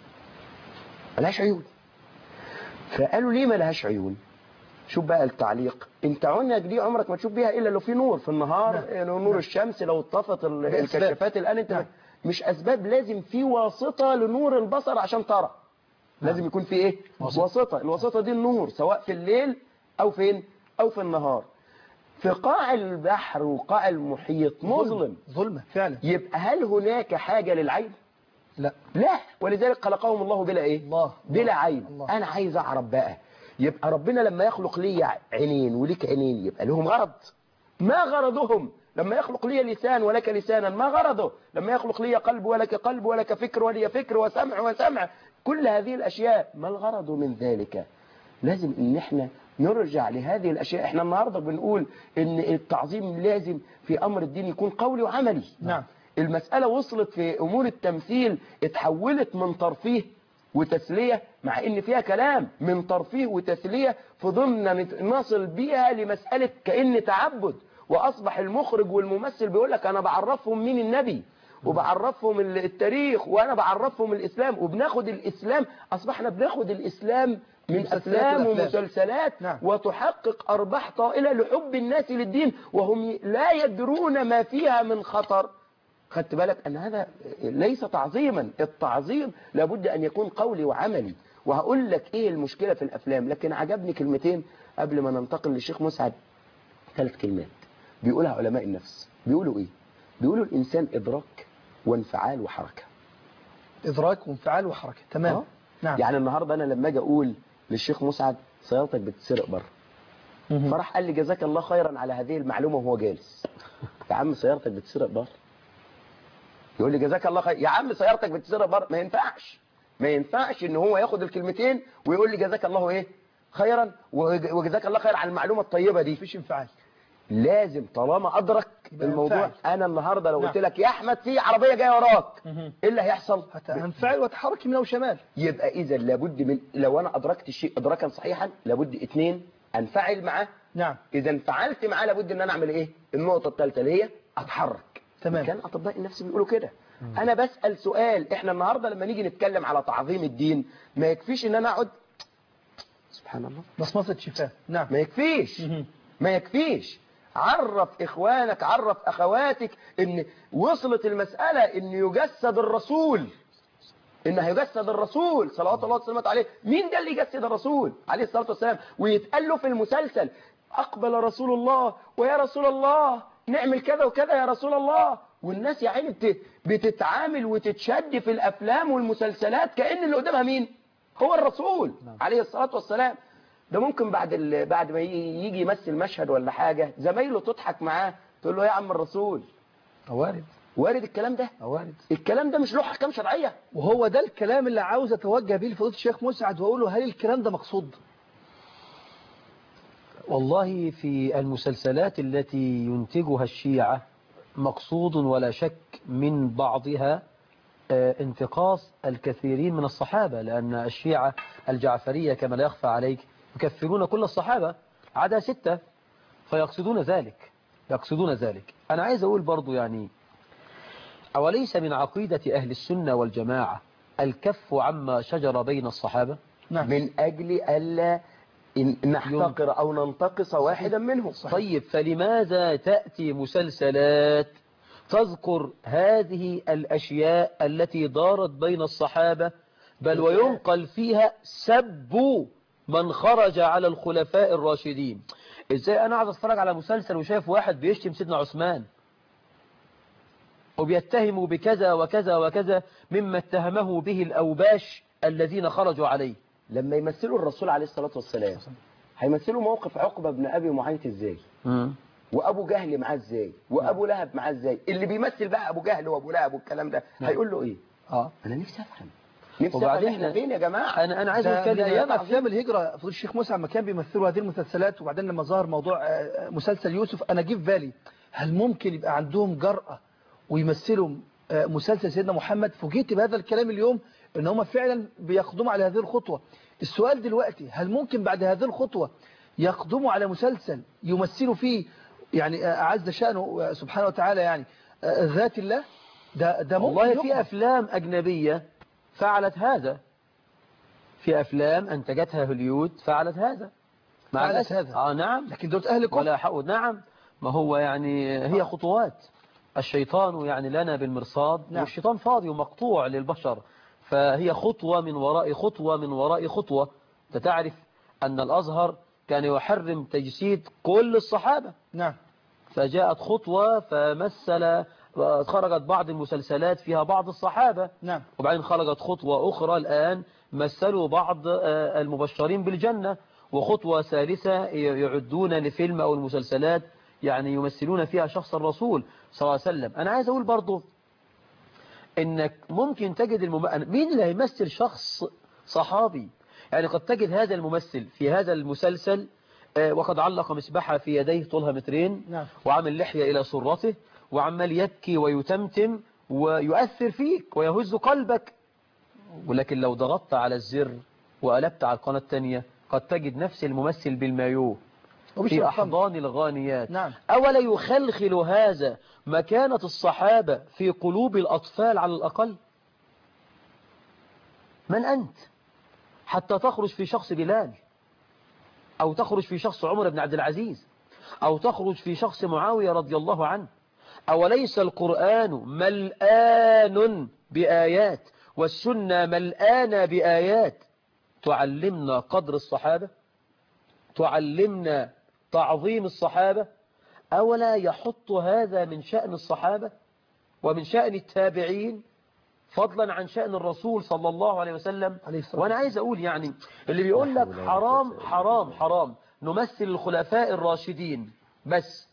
ملهاش عيون فقالوا ليه ملهاش عيون شوف بقى التعليق انت عينك دي عمرك ما تشوف بيها الا لو في نور في النهار نعم. لو نور الشمس لو اتطفت ال- بأسباب. الكشافات الان انت نعم. مش اسباب لازم في واسطة لنور البصر عشان ترى لازم يكون في ايه واسطة. واسطة الواسطة دي النور سواء في الليل او فين او في النهار في قاع البحر وقاع المحيط مظلم ظلمة فعلا يبقى هل هناك حاجة للعين لا لا ولذلك خلقهم الله بلا ايه الله بلا عين الله. انا عايز اعرف بقى يبقى ربنا لما يخلق لي عينين وليك عينين يبقى لهم غرض ما غرضهم لما يخلق لي لسان ولك لسانا ما غرضه لما يخلق لي قلب ولك قلب ولك فكر ولي فكر وسمع وسمع كل هذه الاشياء ما الغرض من ذلك لازم ان احنا نرجع لهذه الاشياء احنا النهارده بنقول ان التعظيم لازم في امر الدين يكون قولي وعملي نعم. المسألة وصلت في أمور التمثيل اتحولت من ترفيه وتسلية مع ان فيها كلام من ترفيه وتسلية فضلنا نت- نصل بيها لمسألة كأن تعبد وأصبح المخرج والممثل بيقول لك أنا بعرفهم مين النبي وبعرفهم ال- التاريخ وأنا بعرفهم الإسلام وبناخد الإسلام أصبحنا بناخد الإسلام من مسلسلات أفلام والأفلام. ومسلسلات نعم. وتحقق أرباح طائلة لحب الناس للدين وهم لا يدرون ما فيها من خطر خدت بالك أن هذا ليس تعظيما التعظيم لابد أن يكون قولي وعملي وهقول لك إيه المشكلة في الأفلام لكن عجبني كلمتين قبل ما ننتقل للشيخ مسعد ثلاث كلمات بيقولها علماء النفس بيقولوا إيه بيقولوا الإنسان إدراك وانفعال وحركة إدراك وانفعال وحركة تمام آه. نعم يعني النهاردة أنا لما أجي أقول للشيخ مسعد سيارتك بتسرق بره مهم. فراح قال لي جزاك الله خيرا على هذه المعلومة وهو جالس يا عم سيارتك بتسرق بره يقول لي جزاك الله خير يا عم سيارتك بتسرق بره ما ينفعش ما ينفعش ان هو ياخد الكلمتين ويقول لي جزاك الله ايه خيرا وج- وجزاك الله خير على المعلومة الطيبة دي مفيش انفعال لازم طالما ادرك يبقى الموضوع ينفعل. انا النهارده لو نعم. قلت لك يا احمد في عربيه جايه وراك مهم. ايه اللي هيحصل هتنفعل وتحرك يمين وشمال يبقى اذا لابد من لو انا ادركت الشيء ادراكا صحيحا لابد اثنين انفعل معاه نعم اذا انفعلت معاه لابد ان انا اعمل ايه النقطه الثالثه اللي هي اتحرك تمام. كان اطباء النفس بيقولوا كده انا بسال سؤال احنا النهارده لما نيجي نتكلم على تعظيم الدين ما يكفيش ان انا اقعد سبحان الله مصمصة شفاه نعم ما يكفيش مهم. ما يكفيش عرف اخوانك عرف اخواتك ان وصلت المسألة ان يجسد الرسول ان هيجسد الرسول صلوات الله وسلامه عليه مين ده اللي يجسد الرسول عليه الصلاة والسلام ويتقال له في المسلسل اقبل رسول الله ويا رسول الله نعمل كذا وكذا يا رسول الله والناس يا عيني بت- بتتعامل وتتشد في الافلام والمسلسلات كأن اللي قدامها مين هو الرسول عليه الصلاة والسلام ده ممكن بعد ال... بعد ما ي- يجي يمثل مشهد ولا حاجة زمايله تضحك معاه تقول له يا عم الرسول وارد وارد الكلام ده وارد الكلام ده مش له احكام شرعية وهو ده الكلام اللي عاوز اتوجه بيه لفضيله الشيخ مسعد واقول له هل الكلام ده مقصود والله في المسلسلات التي ينتجها الشيعة مقصود ولا شك من بعضها آه، انتقاص الكثيرين من الصحابة لأن الشيعة الجعفرية كما لا يخفى عليك يكفرون كل الصحابة عدا ستة فيقصدون ذلك يقصدون ذلك أنا عايز أقول برضو يعني أوليس من عقيدة أهل السنة والجماعة الكف عما شجر بين الصحابة نعم من أجل ألا إن- نحتقر أو ننتقص واحدا منهم طيب فلماذا تأتي مسلسلات تذكر هذه الأشياء التي دارت بين الصحابة بل وينقل فيها سب من خرج على الخلفاء الراشدين ازاي انا عايز اتفرج على مسلسل وشايف واحد بيشتم سيدنا عثمان وبيتهموا بكذا وكذا وكذا مما اتهمه به الأوباش الذين خرجوا عليه لما يمثلوا الرسول عليه الصلاة والسلام هيمثلوا موقف عقبة بن أبي معيط ازاي وابو جهل معاه ازاي وابو لهب معاه ازاي اللي بيمثل بقى ابو جهل وابو لهب والكلام ده نعم. هيقول له ايه اه انا نفسي افهم نفسي وبعدين افهم احنا فين يا جماعه انا انا عايز ده من اتكلم ايام افلام الهجره فضيل الشيخ موسى لما كان بيمثلوا هذه المسلسلات وبعدين لما ظهر موضوع آه، مسلسل يوسف انا جه في بالي هل ممكن يبقى عندهم جرأة ويمثلوا آه، مسلسل سيدنا محمد فوجئت بهذا الكلام اليوم ان هم فعلا بيقدموا على هذه الخطوة السؤال دلوقتي هل ممكن بعد هذه الخطوة يقدموا على مسلسل يمثلوا فيه يعني آه، أعز شأنه آه، سبحانه وتعالى يعني آه، ذات الله ده ده ممكن والله في يقع. أفلام أجنبية فعلت هذا في أفلام أنتجتها هوليود فعلت هذا مع فعلت الأسف. هذا. آه نعم لكن دول أهل كفر ولا حق نعم ما هو يعني هي خطوات الشيطان يعني لنا بالمرصاد نعم. والشيطان فاضي ومقطوع للبشر فهي خطوة من وراء خطوة من وراء خطوة أنت تعرف أن الأزهر كان يحرم تجسيد كل الصحابة نعم فجاءت خطوة فمثل خرجت بعض المسلسلات فيها بعض الصحابة نعم وبعدين خرجت خطوة أخرى الآن مثلوا بعض آه، المبشرين بالجنة وخطوة ثالثة ي- يعدون لفيلم أو المسلسلات يعني يمثلون فيها شخص الرسول صلى الله عليه وسلم أنا عايز أقول برضو إنك ممكن تجد المم... مين اللي هيمثل شخص صحابي يعني قد تجد هذا الممثل في هذا المسلسل آه، وقد علق مسبحة في يديه طولها مترين نعم وعمل لحية إلى سرته وعمال يبكي ويتمتم ويؤثر فيك ويهز قلبك ولكن لو ضغطت على الزر وقلبت على القناة الثانية قد تجد نفس الممثل بالمايوه ومش في يفهم. أحضان الغانيات نعم أولا يخلخل هذا مكانة الصحابة في قلوب الأطفال على الأقل من أنت حتى تخرج في شخص بلال أو تخرج في شخص عمر بن عبد العزيز أو تخرج في شخص معاوية رضي الله عنه أوليس القرآن ملآن بآيات والسنة ملآن بآيات تعلمنا قدر الصحابة تعلمنا تعظيم الصحابة أولا يحط هذا من شأن الصحابة ومن شأن التابعين فضلا عن شأن الرسول صلى الله عليه وسلم وأنا عايز أقول يعني اللي بيقول لك حرام حرام حرام نمثل الخلفاء الراشدين بس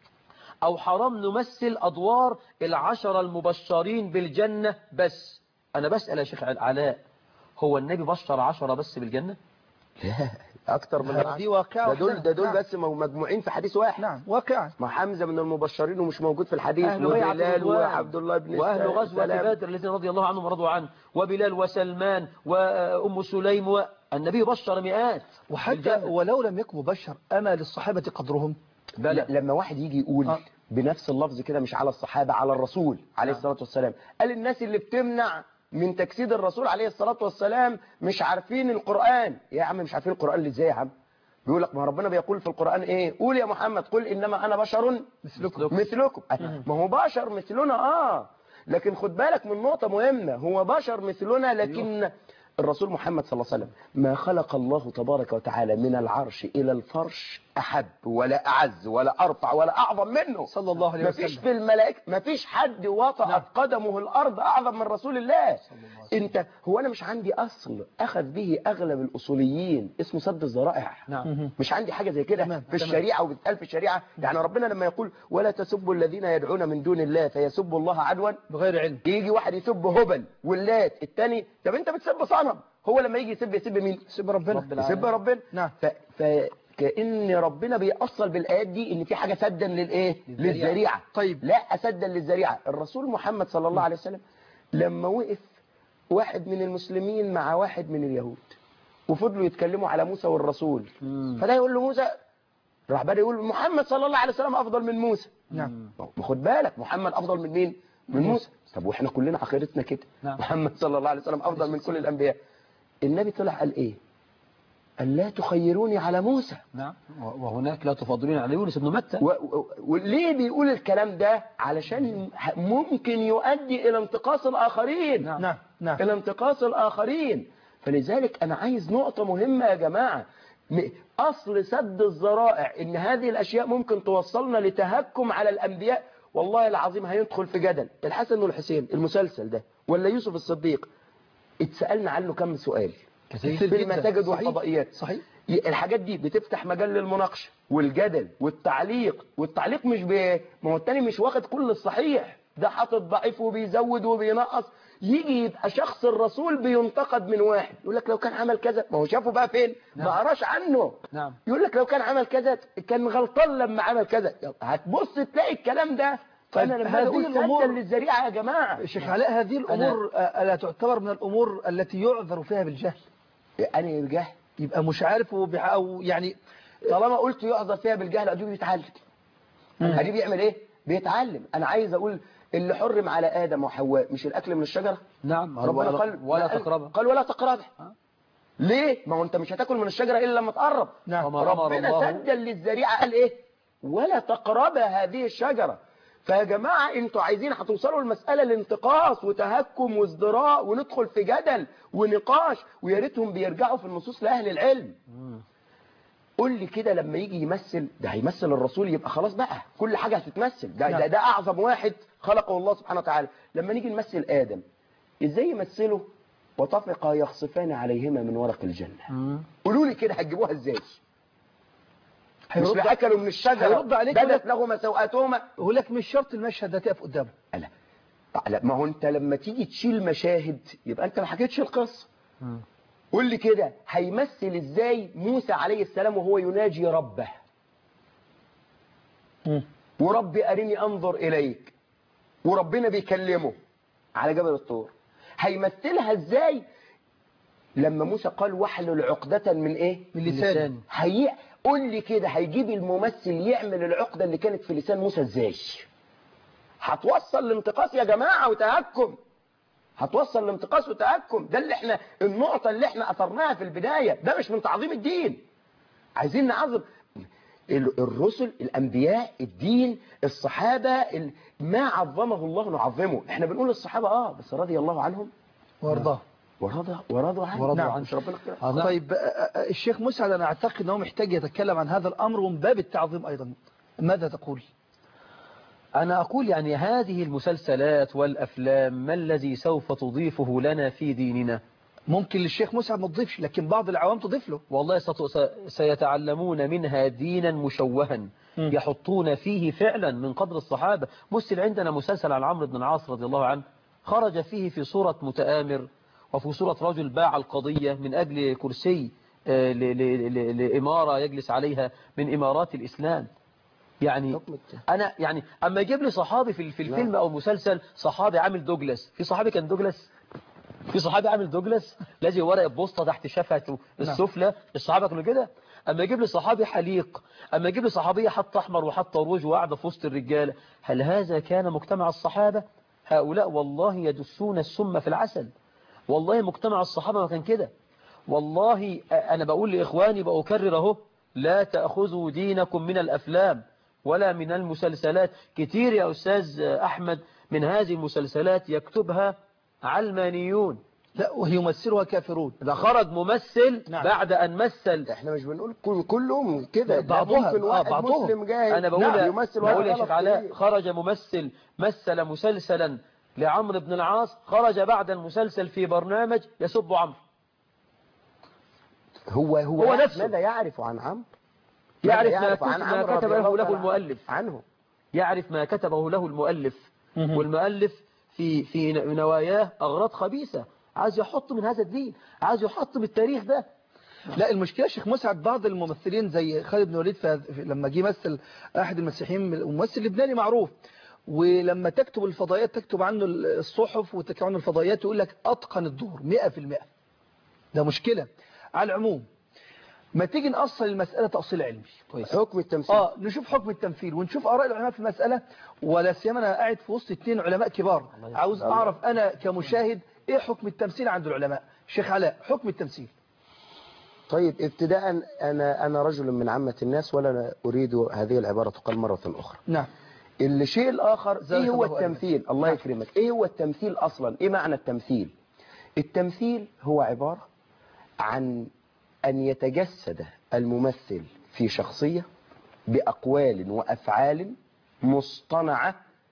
أو حرام نمثل أدوار العشرة المبشرين بالجنة بس أنا بسأل يا شيخ علاء هو النبي بشر عشرة بس بالجنة لا اكتر من دي العشرة. واقعة ده دول ده دول نعم. بس مو- مجموعين في حديث واحد نعم واقعة ما حمزة من المبشرين ومش موجود في الحديث أهل بيعة وبلال الرضوان وعبد الله بن وأهل سلام- غزوة سلام. بدر الذين رضي الله عنهم ورضوا عنه وبلال وسلمان وأم سليم والنبي بشر مئات وحتى بالجنة. ولو لم يكن مبشر أما للصحابة قدرهم لا لما واحد يجي يقول آه. بنفس اللفظ كده مش على الصحابة على الرسول عليه الصلاة والسلام قال الناس اللي بتمنع من تجسيد الرسول عليه الصلاة والسلام مش عارفين القرآن يا عم مش عارفين القرآن اللي ازاي يا عم بيقول لك ما ربنا بيقول في القرآن ايه قول يا محمد قل إنما أنا بشر مثلكم مثلكم ما هو بشر مثلنا اه لكن خد بالك من نقطة مهمة هو بشر مثلنا لكن الرسول محمد صلى الله عليه وسلم ما خلق الله تبارك وتعالى من العرش إلى الفرش أحب ولا أعز ولا أرفع ولا أعظم منه صلى الله عليه ما فيش وسلم في الملائكة ما فيش حد وطأ قدمه الأرض أعظم من رسول الله أنت هو أنا مش عندي أصل أخذ به أغلب الأصوليين اسمه سد الذرائع نعم مش عندي حاجة زي كده تمام، في تمام. الشريعة وبتقال في الشريعة يعني ربنا لما يقول ولا تسبوا الذين يدعون من دون الله فيسبوا الله عدوا بغير علم يجي واحد يسب هبل واللات التاني طب انت بتسب صنم هو لما يجي يسب يسب مين سب ربنا يسب ربنا نعم. ف... فكأن ربنا بيأصل بالآيات دي ان في حاجة سدا للايه للذريعة. للذريعة طيب. لا سدا للذريعة الرسول محمد صلى الله عليه وسلم لما وقف واحد من المسلمين مع واحد من اليهود وفضلوا يتكلموا على موسى والرسول فده يقول له موسى راح بدأ يقول محمد صلى الله عليه وسلم أفضل من موسى نعم ما خد بالك محمد أفضل من مين من موسى طب واحنا كلنا عقيدتنا كده نعم. محمد صلى الله عليه وسلم أفضل من كل الأنبياء النبي طلع قال إيه قال لا تخيروني على موسى نعم وهناك لا تفضلون على يونس بن متى و- و- وليه بيقول الكلام ده علشان ه- ممكن يؤدي إلى انتقاص الآخرين نعم. نعم نعم إلى انتقاص الآخرين فلذلك أنا عايز نقطة مهمة يا جماعة م- أصل سد الذرائع إن هذه الأشياء ممكن توصلنا لتهكم على الأنبياء والله العظيم هيدخل في جدل الحسن والحسين المسلسل ده ولا يوسف الصديق اتسألنا عنه كم سؤال كثير في جداً. المساجد صحيح. والفضائيات صحيح ي- الحاجات دي بتفتح مجال للمناقشة والجدل والتعليق والتعليق مش ب... ما هو التاني مش واخد كل الصحيح ده حاطط ضعيف وبيزود وبينقص يجي يبقى شخص الرسول بينتقد من واحد يقول لك لو كان عمل كذا ما هو شافه بقى فين ما قراش عنه نعم يقول لك لو كان عمل كذا كان غلطان لما عمل كذا يلا، هتبص تلاقي الكلام ده طيب، فانا لما هذه اقول الأمور- سدا للذريعه يا جماعه شيخ علاء هذه الأمور آه، ألا تعتبر من الأمور التي يعذر فيها بالجهل انا الجهل يبقى مش عارف وبيع- أو يعني طالما قلت يعذر فيها بالجهل اديب بيتعلم اديب بيعمل ايه بيتعلم انا عايز اقول اللي حرم على ادم وحواء مش الاكل من الشجره نعم ربنا ولا, قال ولا قال- تقربها قال ولا تقربها ليه ما هو انت مش هتاكل من الشجره الا لما تقرب نعم. وما أمر ربنا الله سدا للذريعه قال ايه ولا تقرب هذه الشجره فيا جماعه انتوا عايزين هتوصلوا المساله لانتقاص وتهكم وازدراء وندخل في جدل ونقاش ويا ريتهم بيرجعوا في النصوص لاهل العلم قول لي كده لما يجي يمثل ده هيمثل الرسول يبقى خلاص بقى كل حاجه هتتمثل ده, ده ده اعظم واحد خلقه الله سبحانه وتعالى لما نيجي نمثل ادم ازاي يمثله وطفقا يخصفان عليهما من ورق الجنه قولوا لي كده هتجيبوها ازاي مش هيرد- اكلوا من الشجره هيرد عليك يقول بدت لهما سوءاتهما يقول لك مش شرط المشهد ده تقف قدامه لا لا ما هو انت لما تيجي تشيل مشاهد يبقى انت ما حكيتش القصه قول لي كده هيمثل ازاي موسى عليه السلام وهو يناجي ربه وربي أرني أنظر إليك وربنا بيكلمه على جبل الطور هيمثلها ازاي لما موسى قال واحلل عقدة من ايه من لساني هي قول لي كده هيجيب الممثل يعمل العقدة اللي كانت في لسان موسى ازاي هتوصل لانتقاص يا جماعة وتهكم هتوصل لانتقاص وتهكم ده اللي احنا النقطة اللي احنا اثرناها في البداية ده مش من تعظيم الدين عايزين نعظم ال- الرسل الانبياء الدين الصحابة ال- ما عظمه الله نعظمه احنا بنقول الصحابة اه بس رضي الله عنهم وارضاه ورضى ورضوا عنه ورضوا نعم. عنه. مش ربنا كده آه، طيب آه، آه، الشيخ مسعد أنا أعتقد أنه محتاج يتكلم عن هذا الأمر ومن باب التعظيم أيضا ماذا تقول؟ أنا أقول يعني هذه المسلسلات والأفلام ما الذي سوف تضيفه لنا في ديننا ممكن للشيخ مسعد ما تضيفش لكن بعض العوام تضيف له والله ست- س- سيتعلمون منها دينا مشوها يحطون فيه فعلا من قدر الصحابة مسل عندنا مسلسل عن عمرو بن العاص رضي الله عنه خرج فيه في صورة متآمر وفي صورة رجل باع القضية من أجل كرسي آه، ل- ل- ل- لإمارة يجلس عليها من إمارات الإسلام يعني أنا يعني أما يجيب لي صحابي في في الفيلم أو مسلسل صحابي عامل دوجلاس في صحابي كان دوجلاس في صحابي عامل دوجلاس لازم ورقه بوسطه تحت شفته السفلى الصحابه كانوا كده اما يجيب لي صحابي حليق اما يجيب لي صحابيه حط احمر وحط روج وقاعده في وسط الرجاله هل هذا كان مجتمع الصحابه هؤلاء والله يدسون السم في العسل والله مجتمع الصحابه ما كان كده والله انا بقول لاخواني بأكرر اهو لا تاخذوا دينكم من الافلام ولا من المسلسلات كتير يا استاذ احمد من هذه المسلسلات يكتبها علمانيون لا ويمثلها كافرون ده خرج ممثل نعم. بعد أن مثل احنا مش بنقول كل كلهم كده ده بعضها، ممكن آه، واحد بعضهم. مسلم جاي أنا بقول نعم يمثل واحد بقول يا غلط شيخ علاء كبير. خرج ممثل مثل مسلسلا لعمرو بن العاص خرج بعد المسلسل في برنامج يسب عمرو هو هو, هو نفسه. ماذا يعرف عن عمرو يعرف ماذا ما, كتب عن ما عمرو كتب رضي له الله له تعالى المؤلف عنه يعرف ما كتبه له المؤلف والمؤلف في في نواياه أغراض خبيثة عايز يحط من هذا الدين عايز يحط من التاريخ ده لا المشكلة يا شيخ مسعد بعض الممثلين زي خالد بن وليد في في- لما جه مثل أحد المسيحيين ممثل لبناني معروف ولما تكتب الفضائيات تكتب عنه الصحف وتكتب عنه الفضائيات يقول لك أتقن الدور 100% ده مشكلة على العموم ما تيجي نأصل المسألة تأصيل علمي حكم التمثيل اه نشوف حكم التمثيل ونشوف آراء العلماء في المسألة ولا سيما أنا قاعد في وسط اثنين علماء كبار عاوز أعرف أنا كمشاهد إيه حكم التمثيل عند العلماء شيخ علاء حكم التمثيل طيب ابتداء أنا أنا رجل من عامة الناس ولا أريد هذه العبارة تقال مرة أخرى نعم الشيء الآخر زادك إيه هو الله أجرك. التمثيل الله يكرمك إيه هو التمثيل أصلا إيه معنى التمثيل التمثيل هو عبارة عن أن يتجسد الممثل في شخصية بأقوال وأفعال مصطنعة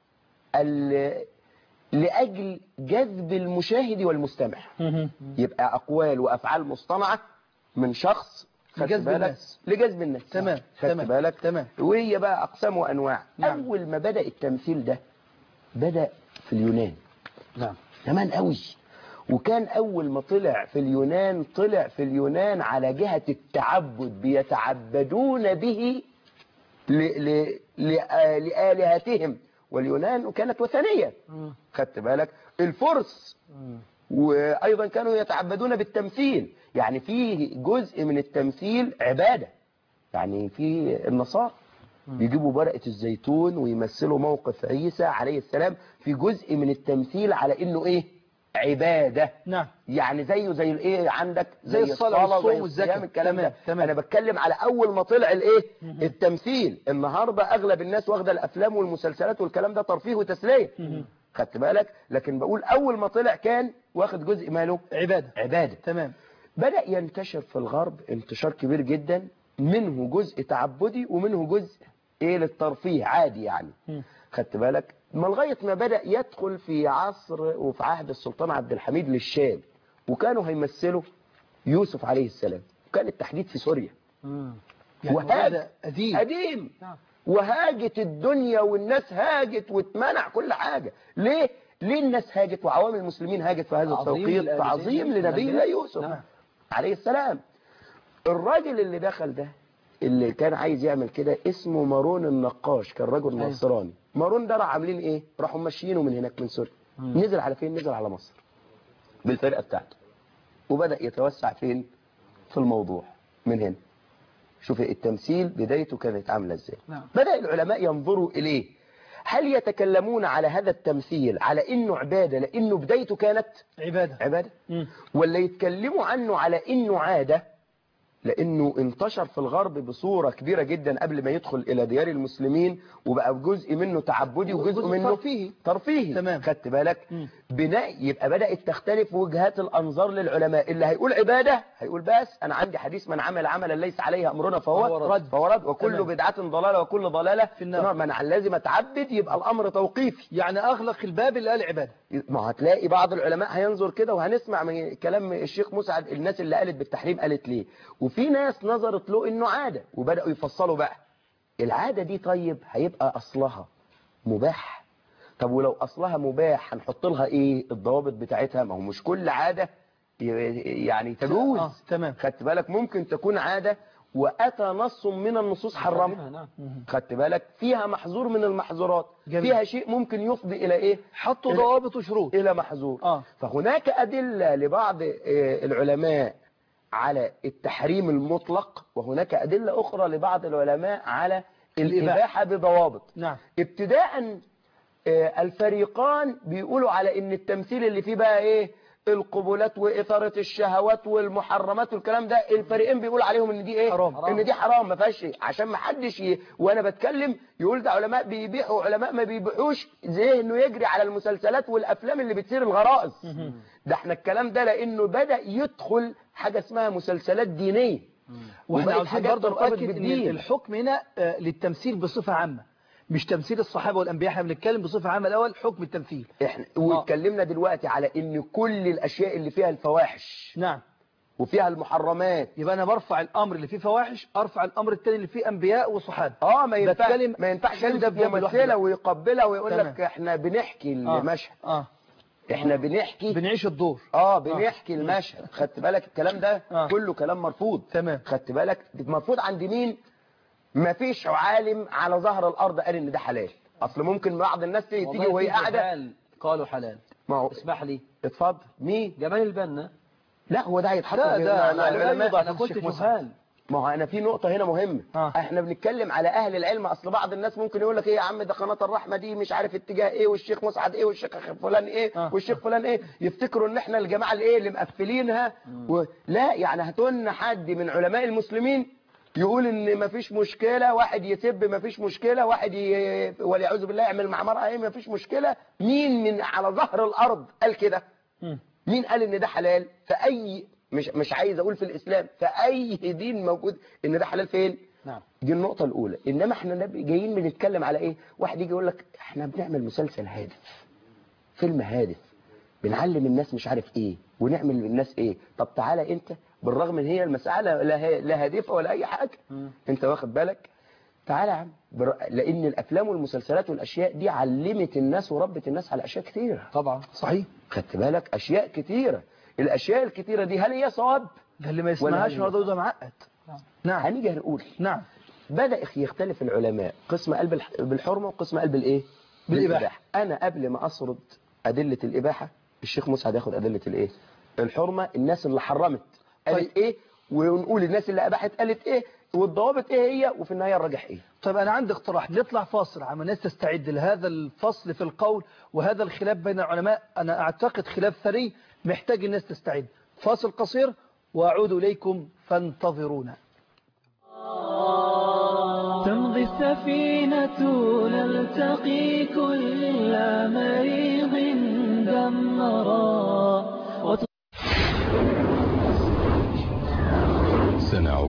ال- لأجل جذب المشاهد والمستمع يبقى أقوال وأفعال مصطنعة من شخص خدت لجذب بالك؟ الناس. لجذب الناس تمام، خدت تمام، بالك تمام. وهي بقى أقسام وأنواع نعم. أول ما بدأ التمثيل ده بدأ في اليونان نعم زمان قوي وكان أول ما طلع في اليونان طلع في اليونان على جهة التعبد بيتعبدون به ل... ل... ل... لآلهتهم واليونان كانت وثنية خدت بالك الفرس وأيضا كانوا يتعبدون بالتمثيل يعني فيه جزء من التمثيل عبادة يعني في النصارى يجيبوا ورقة الزيتون ويمثلوا موقف عيسى عليه السلام في جزء من التمثيل على انه ايه عبادة نعم يعني زيه زي الايه عندك زي الصلاة والصوم زي والزكاة. الصيام الكلام تمام، ده تمام. انا بتكلم على اول ما طلع الايه التمثيل النهارده اغلب الناس واخده الافلام والمسلسلات والكلام ده ترفيه وتسليه خدت بالك لكن بقول اول ما طلع كان واخد جزء ماله عبادة عبادة تمام بدأ ينتشر في الغرب انتشار كبير جدا منه جزء تعبدي ومنه جزء ايه للترفيه عادي يعني خدت بالك ما لغايه ما بدأ يدخل في عصر وفي عهد السلطان عبد الحميد للشام وكانوا هيمثلوا يوسف عليه السلام وكان التحديد في سوريا يعني وهاج هذا قديم قديم نعم. وهاجت الدنيا والناس هاجت واتمنع كل حاجة ليه ليه الناس هاجت وعوام المسلمين هاجت في هذا تعظيم التوقيت لآل تعظيم سيدنا لنبي الله الأنبياء. يوسف نعم. عليه السلام الراجل اللي دخل ده اللي كان عايز يعمل كده اسمه مارون النقاش كان رجل أيوة. نصراني مارون ده راح عاملين ايه راحوا ماشيينه من هناك من سوريا نزل على فين نزل على مصر بالفرقة بتاعته وبدأ يتوسع فين في الموضوع من هنا شوف التمثيل بدايته كانت عاملة ازاي نعم. بدأ العلماء ينظروا إليه هل يتكلمون على هذا التمثيل على انه عبادة لانه بدايته كانت عبادة عبادة مم. ولا يتكلموا عنه على انه عادة لانه انتشر في الغرب بصورة كبيرة جدا قبل ما يدخل الى ديار المسلمين وبقى جزء منه تعبدي وجزء وجزء منه ترفيهي. ترفيهي تمام. خدت بالك مم. بناء يبقى بدأت تختلف وجهات الانظار للعلماء اللي هيقول عبادة هيقول بس انا عندي حديث من عمل عملا ليس عليه امرنا فهو فهو رد. فهو رد وكل تمام. بدعة ضلالة وكل ضلالة في النار. من لازم اتعبد يبقى الامر توقيفي يعني أغلق الباب اللي قال عبادة ما هتلاقي بعض العلماء هينظر كده وهنسمع من كلام الشيخ مسعد الناس اللي قالت بالتحريم قالت ليه وفي ناس نظرت له انه عادة وبدأوا يفصلوا بقى العادة دي طيب هيبقى اصلها مباح طب ولو اصلها مباح هنحط لها ايه الضوابط بتاعتها ما هو مش كل عادة ي- يعني تجوز آه، تمام. خدت بالك ممكن تكون عادة واتى نص من النصوص حرمها نعم خدت بالك فيها محظور من المحظورات جميل. فيها شيء ممكن يفضي الى ايه حطوا إلى- ضوابط وشروط إلى محظور آه. فهناك أدلة لبعض آه، العلماء على التحريم المطلق وهناك أدلة أخرى لبعض العلماء على الإباحة بضوابط نعم ابتداء آه، الفريقان بيقولوا على ان التمثيل اللي فيه بقى ايه القبلات وإثارة الشهوات والمحرمات والكلام ده الفريقين بيقولوا عليهم ان دي ايه حرام. ان دي حرام ما فيهاش إيه. عشان ما حدش ي... وانا بتكلم يقول ده علماء بيبيحوا وعلماء ما بيبيحوش زي انه يجري على المسلسلات والافلام اللي بتثير الغرائز ده احنا الكلام ده لانه بدأ يدخل حاجة اسمها مسلسلات دينية واحنا وبقت عاوزين حاجات برضه ترتبط نؤكد ان بالدين. الحكم هنا آه، للتمثيل بصفة عامة مش تمثيل الصحابة والأنبياء احنا بنتكلم بصفة عامة الأول حكم التمثيل احنا واتكلمنا دلوقتي على ان كل الاشياء اللي فيها الفواحش نعم وفيها المحرمات يبقى أنا برفع الأمر اللي فيه فواحش أرفع الأمر الثاني اللي فيه أنبياء وصحابة اه ما ينفع بتكلم ما ينفعش جنب يمسك بجنب لوحده. ممثله ويقبلها ويقول تمام. لك احنا بنحكي آه. المشهد آه احنا بنحكي بنعيش الدور اه بنحكي المشهد خدت بالك الكلام ده آه. كله كلام مرفوض تمام خدت بالك مرفوض عند مين ما فيش عالم على ظهر الارض قال ان ده حلال اصل ممكن بعض الناس تيجي تيجي وهي قاعده حلال قالوا حلال ما هو اسمح لي اتفضل مين جمال البنة لا هو ده هيتحط لا، في- ده- مع- لا، مع لا العلماء. يوضع انا في قلت الشيخ مسعد. جهال ما هو انا في نقطة هنا مهمة آه. احنا بنتكلم على اهل العلم اصل بعض الناس ممكن يقول لك ايه يا عم ده قناة الرحمة دي مش عارف اتجاه ايه والشيخ مسعد ايه والشيخ فلان ايه آه. والشيخ فلان ايه يفتكروا ان احنا الجماعة الايه اللي مقفلينها و... لا يعني هاتولنا حد من علماء المسلمين يقول ان مفيش مشكلة واحد يسب مفيش مشكلة واحد ي... واليعوذ بالله يعمل مع مرأة ايه مفيش مشكلة مين من على ظهر الارض قال كده مم. مين قال ان ده حلال في اي مش مش عايز اقول في الاسلام في اي دين موجود ان ده حلال فين نعم دي النقطة الأولى إنما إحنا نب- جايين بنتكلم على إيه واحد يجي يقول لك إحنا بنعمل مسلسل هادف فيلم هادف بنعلم الناس مش عارف إيه ونعمل للناس إيه طب تعالى أنت بالرغم إن هي المسألة لا, هي- لا هادفة ولا أي حاجة أنت واخد بالك تعالى يا عم بر... لأن الأفلام والمسلسلات والأشياء دي علمت الناس وربت الناس على أشياء كثيرة طبعا صحيح خدت بالك أشياء كثيرة الأشياء الكثيرة دي هل هي صواب ده اللي ما يسمعهاش هي- النهارده ده معقد نعم هنيجي هنقول نعم بدأ يختلف العلماء قسم قلب الح- بالحرمة وقسم قلب الايه بالإباحة. انا قبل ما اسرد ادلة الاباحة الشيخ مسعد ياخد ادلة الايه الحرمة الناس اللي حرمت قالت طيب. ايه ونقول الناس اللي اباحت قالت ايه والضوابط ايه هي وفي النهاية الراجح ايه طيب أنا عندي اقتراح نطلع فاصل عما الناس تستعد لهذا الفصل في القول وهذا الخلاف بين العلماء أنا أعتقد خلاف ثري محتاج الناس تستعد فاصل قصير وأعود إليكم فانتظرونا تمضي السفينة نلتقي كل مريض دمرا سنعود